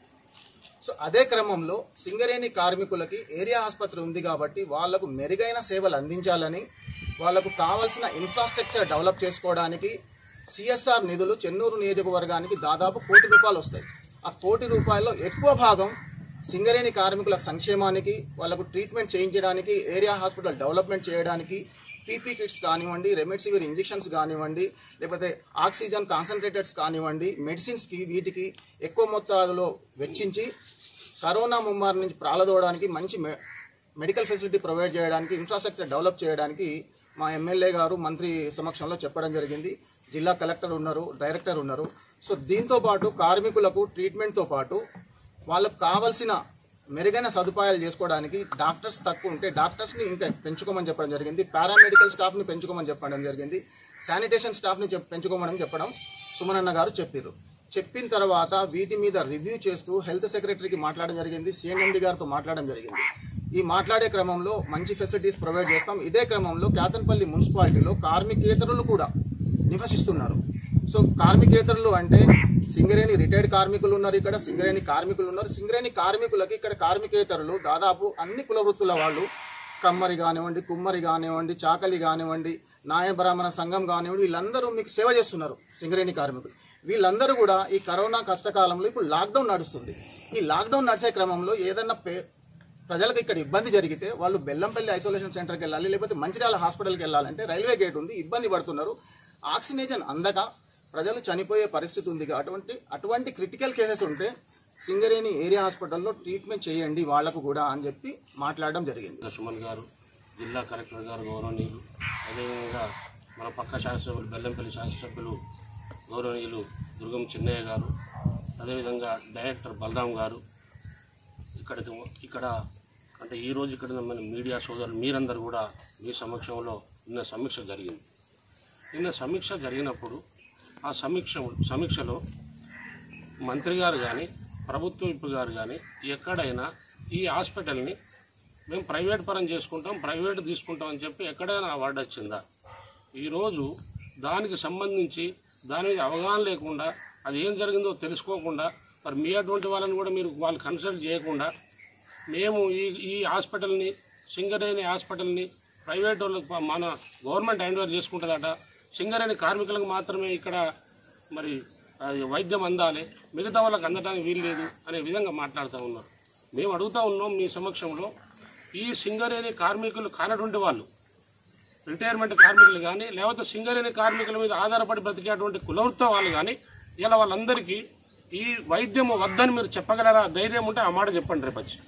సో అదే క్రమంలో సింగరేణి కార్మికులకి ఏరియా ఆసుపత్రి ఉంది కాబట్టి వాళ్లకు మెరుగైన సేవలు అందించాలని వాళ్లకు కావాల్సిన ఇన్ఫ్రాస్ట్రక్చర్ డెవలప్ చేసుకోవడానికి సిఎస్ఆర్ నిధులు చెన్నూరు నియోజకవర్గానికి దాదాపు కోటి రూపాయలు వస్తాయి ఆ కోటి రూపాయల్లో ఎక్కువ భాగం సింగరేణి కార్మికుల సంక్షేమానికి వాళ్లకు ట్రీట్మెంట్ చేయించడానికి ఏరియా హాస్పిటల్ డెవలప్మెంట్ చేయడానికి పీపీ కిట్స్ కానివ్వండి రెమెడ్సివిర్ ఇంజెక్షన్స్ కానివ్వండి లేకపోతే ఆక్సిజన్ కాన్సన్ట్రేటెడ్స్ కానివ్వండి మెడిసిన్స్కి వీటికి ఎక్కువ మొత్తాదులో వెచ్చించి కరోనా ముమ్మారి నుంచి ప్రాలదోవడానికి మంచి మె మెడికల్ ఫెసిలిటీ ప్రొవైడ్ చేయడానికి ఇన్ఫ్రాస్ట్రక్చర్ డెవలప్ చేయడానికి మా ఎమ్మెల్యే గారు మంత్రి సమక్షంలో చెప్పడం జరిగింది జిల్లా కలెక్టర్ ఉన్నారు డైరెక్టర్ ఉన్నారు సో దీంతో పాటు కార్మికులకు ట్రీట్మెంట్తో పాటు వాళ్ళకు కావాల్సిన మెరుగైన సదుపాయాలు చేసుకోవడానికి డాక్టర్స్ తక్కువ ఉంటే డాక్టర్స్ని ఇంకా పెంచుకోమని చెప్పడం జరిగింది పారామెడికల్ స్టాఫ్ని పెంచుకోమని చెప్పడం జరిగింది శానిటేషన్ స్టాఫ్ని చెప్ పెంచుకోమని చెప్పడం సుమనన్న గారు చెప్పారు చెప్పిన తర్వాత వీటి మీద రివ్యూ చేస్తూ హెల్త్ సెక్రటరీకి మాట్లాడడం జరిగింది సిఎన్ఎండి గారితో మాట్లాడడం జరిగింది ఈ మాట్లాడే క్రమంలో మంచి ఫెసిలిటీస్ ప్రొవైడ్ చేస్తాం ఇదే క్రమంలో కేతన్పల్లి మున్సిపాలిటీలో కార్మికేతరులు కూడా నివసిస్తున్నారు సో కార్మికేతరులు అంటే సింగరేణి రిటైర్డ్ కార్మికులు ఉన్నారు ఇక్కడ సింగరేణి కార్మికులు ఉన్నారు సింగరేణి కార్మికులకి ఇక్కడ కార్మికేతరులు దాదాపు అన్ని కుల వృత్తుల వాళ్ళు కమ్మరి కానివ్వండి కుమ్మరి కానివ్వండి చాకలి కానివ్వండి న్యాయ బ్రాహ్మణ సంఘం కానివ్వండి వీళ్ళందరూ మీకు సేవ చేస్తున్నారు సింగరేణి కార్మికులు వీళ్ళందరూ కూడా ఈ కరోనా కష్టకాలంలో ఇప్పుడు లాక్డౌన్ నడుస్తుంది ఈ లాక్డౌన్ నడిచే క్రమంలో ఏదన్నా పే ప్రజలకు ఇక్కడ ఇబ్బంది జరిగితే వాళ్ళు బెల్లంపల్లి ఐసోలేషన్ సెంటర్కి వెళ్ళాలి లేకపోతే మంచిర్యాల హాస్పిటల్కి వెళ్ళాలంటే రైల్వే గేట్ ఉంది ఇబ్బంది పడుతున్నారు ఆక్సిజన్ అందక ప్రజలు చనిపోయే పరిస్థితి ఉంది అటువంటి అటువంటి క్రిటికల్ కేసెస్ ఉంటే సింగరేణి ఏరియా హాస్పిటల్లో ట్రీట్మెంట్ చేయండి వాళ్లకు కూడా అని చెప్పి మాట్లాడడం జరిగింది సుమన్ గారు జిల్లా కలెక్టర్ గారు గౌరవనీయులు అదేవిధంగా మన పక్క శాసనసభ్యులు బెల్లంపల్లి శాసనసభ్యులు గౌరవనీయులు దుర్గం చిన్నయ్య గారు అదేవిధంగా డైరెక్టర్ బలరాం గారు ఇక్కడికి ఇక్కడ అంటే ఈరోజు ఇక్కడ మన మీడియా సోదరులు మీరందరూ కూడా మీ సమక్షంలో నిన్న సమీక్ష జరిగింది నిన్న సమీక్ష జరిగినప్పుడు ఆ సమీక్ష సమీక్షలో మంత్రి గారు కానీ ప్రభుత్వ విప్ గారు కానీ ఎక్కడైనా ఈ హాస్పిటల్ని మేము ప్రైవేట్ పరం చేసుకుంటాం ప్రైవేట్ తీసుకుంటాం అని చెప్పి ఎక్కడైనా అవార్డు వచ్చిందా ఈరోజు దానికి సంబంధించి దాని మీద అవగాహన లేకుండా అది ఏం జరిగిందో తెలుసుకోకుండా మరి మీ అటువంటి వాళ్ళని కూడా మీరు వాళ్ళు కన్సల్ట్ చేయకుండా మేము ఈ ఈ హాస్పిటల్ని సింగరేణి హాస్పిటల్ని ప్రైవేట్ వాళ్ళకి ప- మన గవర్నమెంట్ హ్యాండ్ ఓవర్ చేసుకుంటుందట సింగరేణి కార్మికులకు మాత్రమే ఇక్కడ మరి అది వైద్యం అందాలి మిగతా వాళ్ళకి అందడానికి వీలు లేదు అనే విధంగా మాట్లాడుతూ ఉన్నారు మేము అడుగుతా ఉన్నాం మీ సమక్షంలో ఈ సింగరేణి కార్మికులు కానటువంటి వాళ్ళు రిటైర్మెంట్ కార్మికులు కానీ లేకపోతే సింగరేణి కార్మికుల మీద ఆధారపడి బ్రతికేటువంటి కులవృత్త వాళ్ళు కానీ ఇలా వాళ్ళందరికీ ఈ వైద్యం వద్దని మీరు చెప్పగలరా ధైర్యం ఉంటే ఆ మాట చెప్పండి రేపు వచ్చి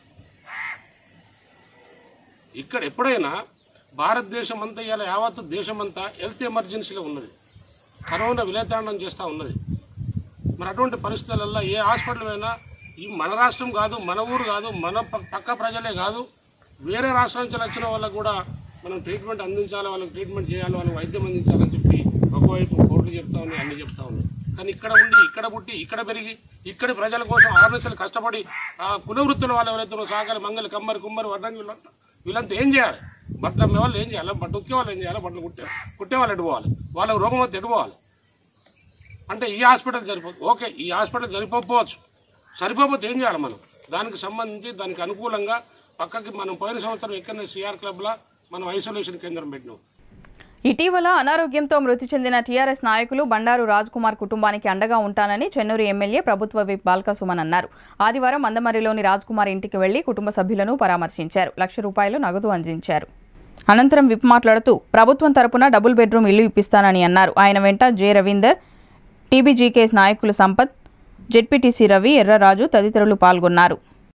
ఇక్కడ ఎప్పుడైనా భారతదేశం అంతా ఇలా యావత్ దేశం అంతా హెల్త్ ఎమర్జెన్సీలో ఉన్నది కరోనా విలేతాండం చేస్తూ ఉన్నది మరి అటువంటి పరిస్థితులలో ఏ హాస్పిటల్ అయినా ఈ మన రాష్ట్రం కాదు మన ఊరు కాదు మన ప- పక్క ప్రజలే కాదు వేరే రాష్ట్రం నుంచి వచ్చిన వాళ్ళకు కూడా మనం ట్రీట్మెంట్ అందించాలి వాళ్ళకి ట్రీట్మెంట్ చేయాలి వాళ్ళకి వైద్యం అందించాలని చెప్పి ఒకవైపు కోర్టులు చెప్తా ఉన్నాయి అన్ని చెప్తా ఉన్నాయి కానీ ఇక్కడ ఉండి ఇక్కడ పుట్టి ఇక్కడ పెరిగి ఇక్కడి ప్రజల కోసం ఆర్నెస్లు కష్టపడి ఆ కుల వృత్తుల వాళ్ళు ఎవరైతే సాగలి మంగలి కమ్మరి కుమ్మరి వడ్రంగి వీళ్ళంతా వీళ్ళంతా ఏం చేయాలి బట్టలు అమ్మే వాళ్ళు ఏం చేయాలి బట్టలు ఉక్కే వాళ్ళు ఏం చేయాలి బట్టలు కుట్టే కుట్టే వాళ్ళు ఎడుకోవాలి వాళ్ళకి రోగం వస్తే ఎడుకోవాలి అంటే ఈ హాస్పిటల్ సరిపోదు ఓకే ఈ హాస్పిటల్ సరిపోకపోవచ్చు సరిపోకపోతే ఏం చేయాలి మనం దానికి సంబంధించి దానికి అనుకూలంగా పక్కకి మనం పోయిన సంవత్సరం ఎక్కడ సిఆర్ క్లబ్లో మనం ఐసోలేషన్ కేంద్రం పెట్టినాం ఇటీవల అనారోగ్యంతో మృతి చెందిన టీఆర్ఎస్ నాయకులు బండారు కుమార్ కుటుంబానికి అండగా ఉంటానని చెన్నూరు ఎమ్మెల్యే ప్రభుత్వ విప్ బాల్క సుమన్ అన్నారు ఆదివారం మందమరిలోని కుమార్ ఇంటికి వెళ్లి కుటుంబ సభ్యులను పరామర్శించారు లక్ష రూపాయలు నగదు అందించారు అనంతరం విప్ మాట్లాడుతూ ప్రభుత్వం తరపున డబుల్ బెడ్రూమ్ ఇల్లు ఇప్పిస్తానని అన్నారు ఆయన వెంట జె రవీందర్ టీబీజీకేఎస్ నాయకులు సంపత్ జెడ్పీటీసీ రవి ఎర్రరాజు తదితరులు పాల్గొన్నారు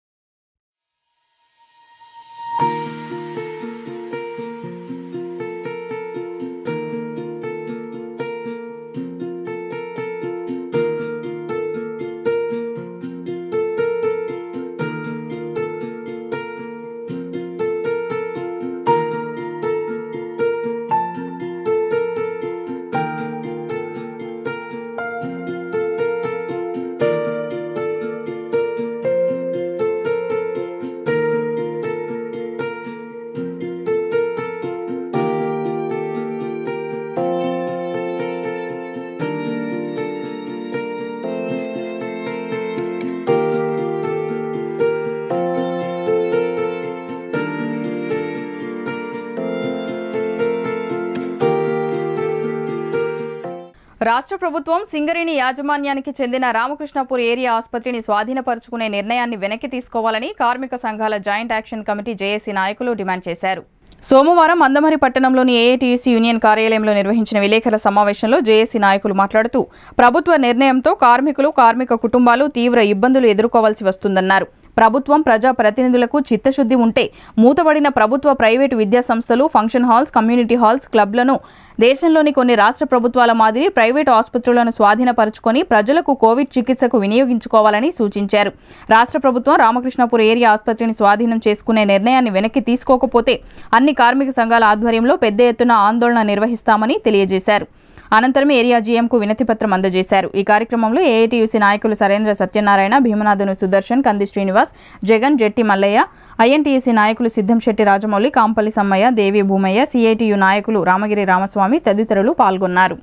రాష్ట్ర ప్రభుత్వం సింగరేణి యాజమాన్యానికి చెందిన రామకృష్ణపూర్ ఏరియా ఆసుపత్రిని స్వాధీనపరుచుకునే నిర్ణయాన్ని వెనక్కి తీసుకోవాలని కార్మిక సంఘాల జాయింట్ యాక్షన్ కమిటీ జేఏసీ నాయకులు డిమాండ్ చేశారు సోమవారం అందమరి పట్టణంలోని ఏఐటీయూసీ యూనియన్ కార్యాలయంలో నిర్వహించిన విలేకరుల సమావేశంలో జేఏసీ నాయకులు మాట్లాడుతూ ప్రభుత్వ నిర్ణయంతో కార్మికులు కార్మిక కుటుంబాలు తీవ్ర ఇబ్బందులు ఎదుర్కోవాల్సి వస్తుందన్నారు ప్రభుత్వం ప్రజా ప్రతినిధులకు చిత్తశుద్ధి ఉంటే మూతబడిన ప్రభుత్వ ప్రైవేటు విద్యా సంస్థలు ఫంక్షన్ హాల్స్ కమ్యూనిటీ హాల్స్ క్లబ్లను దేశంలోని కొన్ని రాష్ట్ర ప్రభుత్వాల మాదిరి ప్రైవేటు ఆసుపత్రులను స్వాధీనపరుచుకొని ప్రజలకు కోవిడ్ చికిత్సకు వినియోగించుకోవాలని సూచించారు రాష్ట్ర ప్రభుత్వం రామకృష్ణపూర్ ఏరియా ఆసుపత్రిని స్వాధీనం చేసుకునే నిర్ణయాన్ని వెనక్కి తీసుకోకపోతే అన్ని కార్మిక సంఘాల ఆధ్వర్యంలో పెద్ద ఎత్తున ఆందోళన నిర్వహిస్తామని తెలియజేశారు అనంతరం ఏరియా జీఎంకు వినతిపత్రం అందజేశారు ఈ కార్యక్రమంలో ఏఐటీయూసీ నాయకులు సరేంద్ర సత్యనారాయణ భీమనాథుని సుదర్శన్ కంది శ్రీనివాస్ జగన్ జెట్టి మల్లయ్య ఐఎన్టీయూసీ నాయకులు సిద్ధంశెట్టి రాజమౌళి కాంపల్లి సమ్మయ్య దేవి భూమయ్య సిఐటియు నాయకులు రామగిరి రామస్వామి తదితరులు పాల్గొన్నారు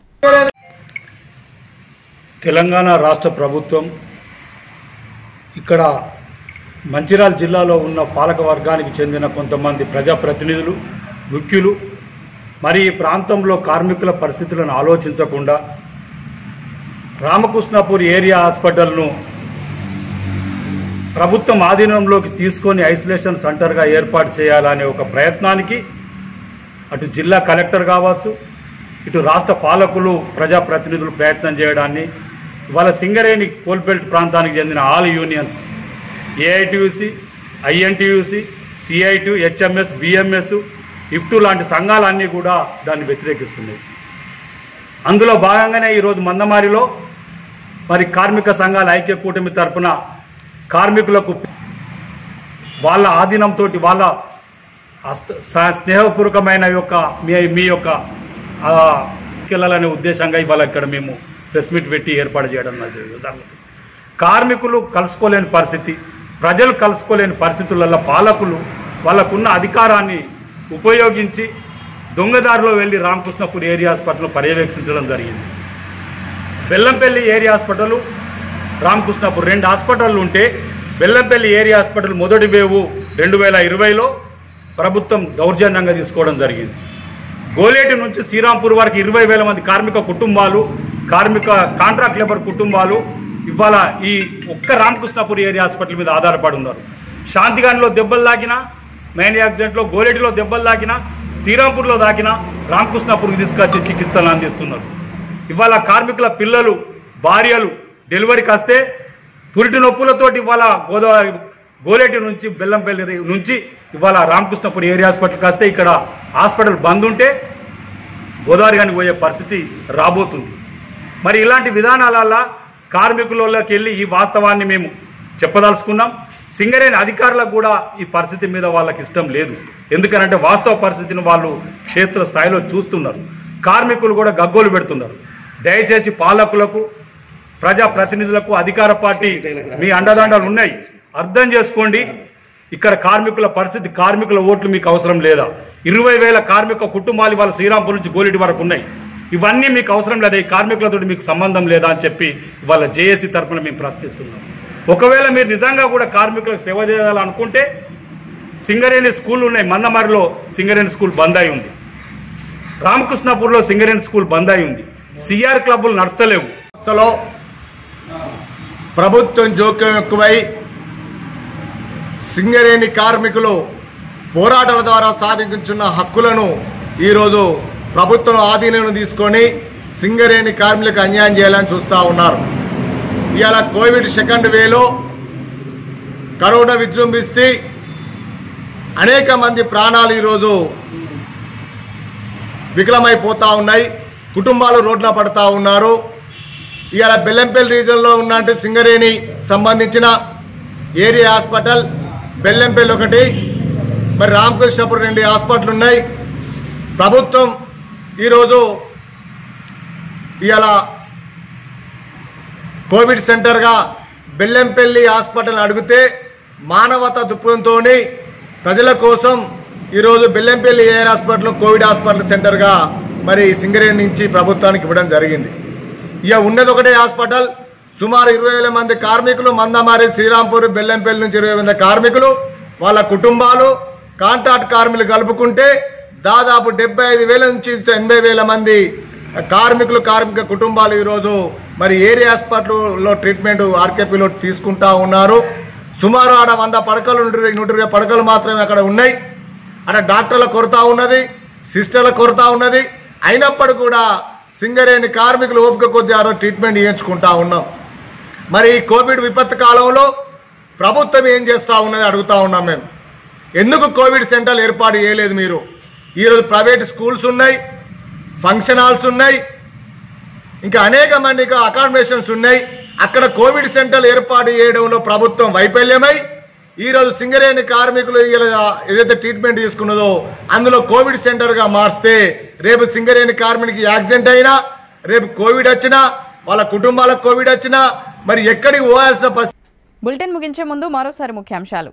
తెలంగాణ రాష్ట్ర ప్రభుత్వం ఇక్కడ మంచిర్యాల జిల్లాలో ఉన్న పాలక వర్గానికి చెందిన కొంతమంది ప్రజాప్రతినిధులు ముఖ్యులు మరి ఈ ప్రాంతంలో కార్మికుల పరిస్థితులను ఆలోచించకుండా రామకృష్ణాపూర్ ఏరియా హాస్పిటల్ను ప్రభుత్వం ఆధీనంలోకి తీసుకొని ఐసోలేషన్ సెంటర్గా ఏర్పాటు చేయాలనే ఒక ప్రయత్నానికి అటు జిల్లా కలెక్టర్ కావచ్చు ఇటు రాష్ట్ర పాలకులు ప్రజాప్రతినిధులు ప్రయత్నం చేయడాన్ని ఇవాళ సింగరేణి కోల్బెల్ట్ ప్రాంతానికి చెందిన all unions AITUC INTUC CIT HMS BMS IFTU లాంటి సంఘాలన్నీ కూడా దాన్ని వ్యతిరేకిస్తున్నాయి అందులో భాగంగానే ఈరోజు మందమారిలో మరి కార్మిక సంఘాల ఐక్య కూటమి తరపున కార్మికులకు వాళ్ళ ఆధీనంతో వాళ్ళ అస్త- స- స్నేహపూర్వకమైన యొక్క మీ మీ యొక్క ఆ, తీసుకెళ్లాలనే ఉద్దేశంగా ఇవాళ ఇక్కడ మేము ప్రెస్ మీట్ పెట్టి ఏర్పాటు చేయడం జరుగుతుంది కార్మికులు కలుసుకోలేని పరిస్థితి ప్రజలు కలుసుకోలేని పరిస్థితులలో పాలకులు వాళ్ళకున్న అధికారాన్ని ఉపయోగించి దొంగదారిలో వెళ్ళి రామకృష్ణపూర్ ఏరియా హాస్పిటల్ పర్యవేక్షించడం జరిగింది బెల్లంపల్లి ఏరియా హాస్పిటల్ రామకృష్ణపూర్ రెండు హాస్పిటళ్ళు ఉంటే బెల్లంపల్లి ఏరియా హాస్పిటల్ మొదటి వేవు రెండు వేల ఇరవైలో ప్రభుత్వం దౌర్జన్యంగా తీసుకోవడం జరిగింది గోలేటి నుంచి శ్రీరాంపూర్ వరకు ఇరవై వేల మంది కార్మిక కుటుంబాలు కార్మిక కాంట్రాక్ట్ లేబర్ కుటుంబాలు ఇవాళ ఈ ఒక్క రామకృష్ణపూర్ ఏరియా హాస్పిటల్ మీద ఆధారపడి ఉన్నారు శాంతిగానిలో దెబ్బలు తాకినా మెయిన్ యాక్సిడెంట్లో గోలేటిలో దెబ్బలు తాకినా శ్రీరాంపూర్లో తాకినా రామకృష్ణపూర్కి తీసుకొచ్చి చికిత్సలు అందిస్తున్నారు ఇవాళ కార్మికుల పిల్లలు భార్యలు డెలివరీకి వస్తే పురిటి నొప్పులతోటి ఇవాళ గోదావరి గోలేటి నుంచి బెల్లంపల్లి నుంచి ఇవాళ రామకృష్ణపురం ఏరియా హాస్పిటల్కి వస్తే ఇక్కడ హాస్పిటల్ బంద్ ఉంటే గోదావరి కానీ పోయే పరిస్థితి రాబోతుంది మరి ఇలాంటి విధానాల కార్మికులలోకి వెళ్ళి ఈ వాస్తవాన్ని మేము చెప్పదలుచుకున్నాం సింగరేణి అధికారులకు కూడా ఈ పరిస్థితి మీద వాళ్ళకి ఇష్టం లేదు ఎందుకనంటే వాస్తవ పరిస్థితిని వాళ్ళు క్షేత్ర స్థాయిలో చూస్తున్నారు కార్మికులు కూడా గగ్గోలు పెడుతున్నారు దయచేసి పాలకులకు ప్రజా ప్రతినిధులకు అధికార పార్టీ మీ అండదండలు ఉన్నాయి అర్థం చేసుకోండి ఇక్కడ కార్మికుల పరిస్థితి కార్మికుల ఓట్లు మీకు అవసరం లేదా ఇరవై వేల కార్మిక కుటుంబాలు ఇవాళ శ్రీరాంపూర్ నుంచి గోలిటి వరకు ఉన్నాయి ఇవన్నీ మీకు అవసరం లేదా ఈ కార్మికులతో మీకు సంబంధం లేదా అని చెప్పి ఇవాళ జేఏసీ తరఫున మేము ప్రశ్నిస్తున్నాం ఒకవేళ మీరు నిజంగా కూడా కార్మికులకు సేవ చేయాలనుకుంటే సింగరేణి స్కూల్ ఉన్నాయి మన్నమరిలో సింగరేణి స్కూల్ బంద్ అయి ఉంది రామకృష్ణపూర్లో సింగరేణి స్కూల్ బంద్ అయి ఉంది సిఆర్ క్లబ్బులు నడుస్తలేవు సంస్థలో ప్రభుత్వం జోక్యం ఎక్కువై సింగరేణి కార్మికులు పోరాటాల ద్వారా సాధించున్న హక్కులను ఈరోజు ప్రభుత్వం ఆధీనం తీసుకొని సింగరేణి కార్మికులకు అన్యాయం చేయాలని చూస్తూ ఉన్నారు ఇవాళ కోవిడ్ సెకండ్ వేలో కరోనా విజృంభిస్తే అనేక మంది ప్రాణాలు ఈరోజు వికలమైపోతూ ఉన్నాయి కుటుంబాలు రోడ్ల పడతా ఉన్నారు ఇవాళ బెల్లంపల్లి రీజన్లో ఉన్నట్టు సింగరేణి సంబంధించిన ఏరియా హాస్పిటల్ బెల్లంపల్లి ఒకటి మరి రామకృష్ణపురం రెండు హాస్పిటల్ ఉన్నాయి ప్రభుత్వం ఈరోజు ఇవాళ కోవిడ్ సెంటర్గా బెల్లంపల్లి హాస్పిటల్ అడిగితే మానవత దృక్పథంతో ప్రజల కోసం ఈరోజు Bellampalli area hospital COVID hospital సెంటర్గా మరి సింగరేణి నుంచి ప్రభుత్వానికి ఇవ్వడం జరిగింది ఇక ఉన్నది ఒకటే హాస్పిటల్ సుమారు ఇరవై వేల మంది కార్మికులు మందమారి శ్రీరాంపూర్ బెల్లంపల్లి నుంచి ఇరవై మంది కార్మికులు వాళ్ళ కుటుంబాలు కాంట్రాక్ట్ కార్మికులు కలుపుకుంటే దాదాపు డెబ్బై ఐదు వేల నుంచి ఎనభై వేల మంది కార్మికులు కార్మిక కుటుంబాలు ఈరోజు మరి ఏరియా హాస్పిటల్లో ట్రీట్మెంట్ ఆర్కేపీలో తీసుకుంటా ఉన్నారు సుమారు ఆడ వంద పడకలు నూట ఇరవై నూట ఇరవై పడకలు మాత్రమే అక్కడ ఉన్నాయి అక్కడ డాక్టర్ల కొరత ఉన్నది సిస్టర్ల కొరత ఉన్నది అయినప్పటికీ కూడా సింగరేణి కార్మికులు ఓపిక కొద్ది ఆ రోజు ట్రీట్మెంట్ చేయించుకుంటా ఉన్నాం మరి ఈ కోవిడ్ విపత్తు కాలంలో ప్రభుత్వం ఏం చేస్తూ ఉన్నది అడుగుతా ఉన్నాం మేము ఎందుకు కోవిడ్ సెంటర్లు ఏర్పాటు చేయలేదు మీరు ఈరోజు ప్రైవేట్ స్కూల్స్ ఉన్నాయి ఫంక్షన్ హాల్స్ ఉన్నాయి ఇంకా అనేక మందికి అకామిడేషన్స్ ఉన్నాయి అక్కడ కోవిడ్ సెంటర్లు ఏర్పాటు చేయడంలో ప్రభుత్వం వైఫల్యమై ఈరోజు సింగరేణి కార్మికులు ఇలా ఏదైతే ట్రీట్మెంట్ తీసుకున్నదో అందులో కోవిడ్ సెంటర్గా మార్స్తే రేపు సింగరేణి కార్మికుడికి యాక్సిడెంట్ అయినా రేపు కోవిడ్ వచ్చినా వాళ్ళ కుటుంబాలకు కోవిడ్ వచ్చినా మరి ఎక్కడికి పోవాల్సిన పరిస్థితి బులెటిన్ ముగించే ముందు మరోసారి ముఖ్యాంశాలు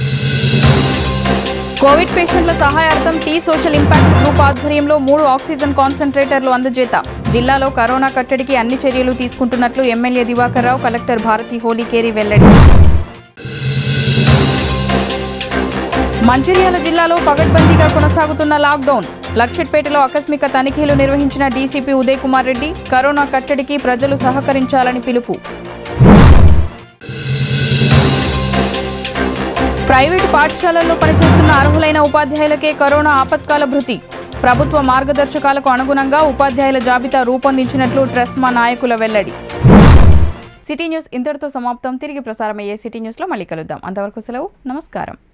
కోవిడ్ పేషెంట్ల సహాయార్థం టీ సోషల్ ఇంపాక్ట్ గ్రూప్ ఆధ్వర్యంలో మూడు ఆక్సిజన్ కాన్సంట్రేటర్లు అందజేత జిల్లాలో కరోనా కట్టడికి అన్ని చర్యలు తీసుకుంటున్నట్లు ఎమ్మెల్యే దివాకర్ రావు కలెక్టర్ భారతి హోలీకేరి వెల్లడి మంచిర్యాల జిల్లాలో పగడ్బందీగా కొనసాగుతున్న లాక్డౌన్ లక్షట్పేటలో ఆకస్మిక తనిఖీలు నిర్వహించిన డీసీపీ ఉదయ్ కుమార్ రెడ్డి కరోనా కట్టడికి ప్రజలు సహకరించాలని పిలుపు ప్రైవేటు పాఠశాలల్లో పనిచేస్తున్న అర్హులైన ఉపాధ్యాయులకే కరోనా ఆపత్కాల భృతి ప్రభుత్వ మార్గదర్శకాలకు అనుగుణంగా ఉపాధ్యాయుల జాబితా రూపొందించినట్లు ట్రస్మా నాయకుల వెల్లడి సిటీ న్యూస్ ఇంతటితో సమాప్తం తిరిగి ప్రసారమయ్యే సిటీ న్యూస్లో మళ్ళీ కలుద్దాం అంతవరకు సెలవు నమస్కారం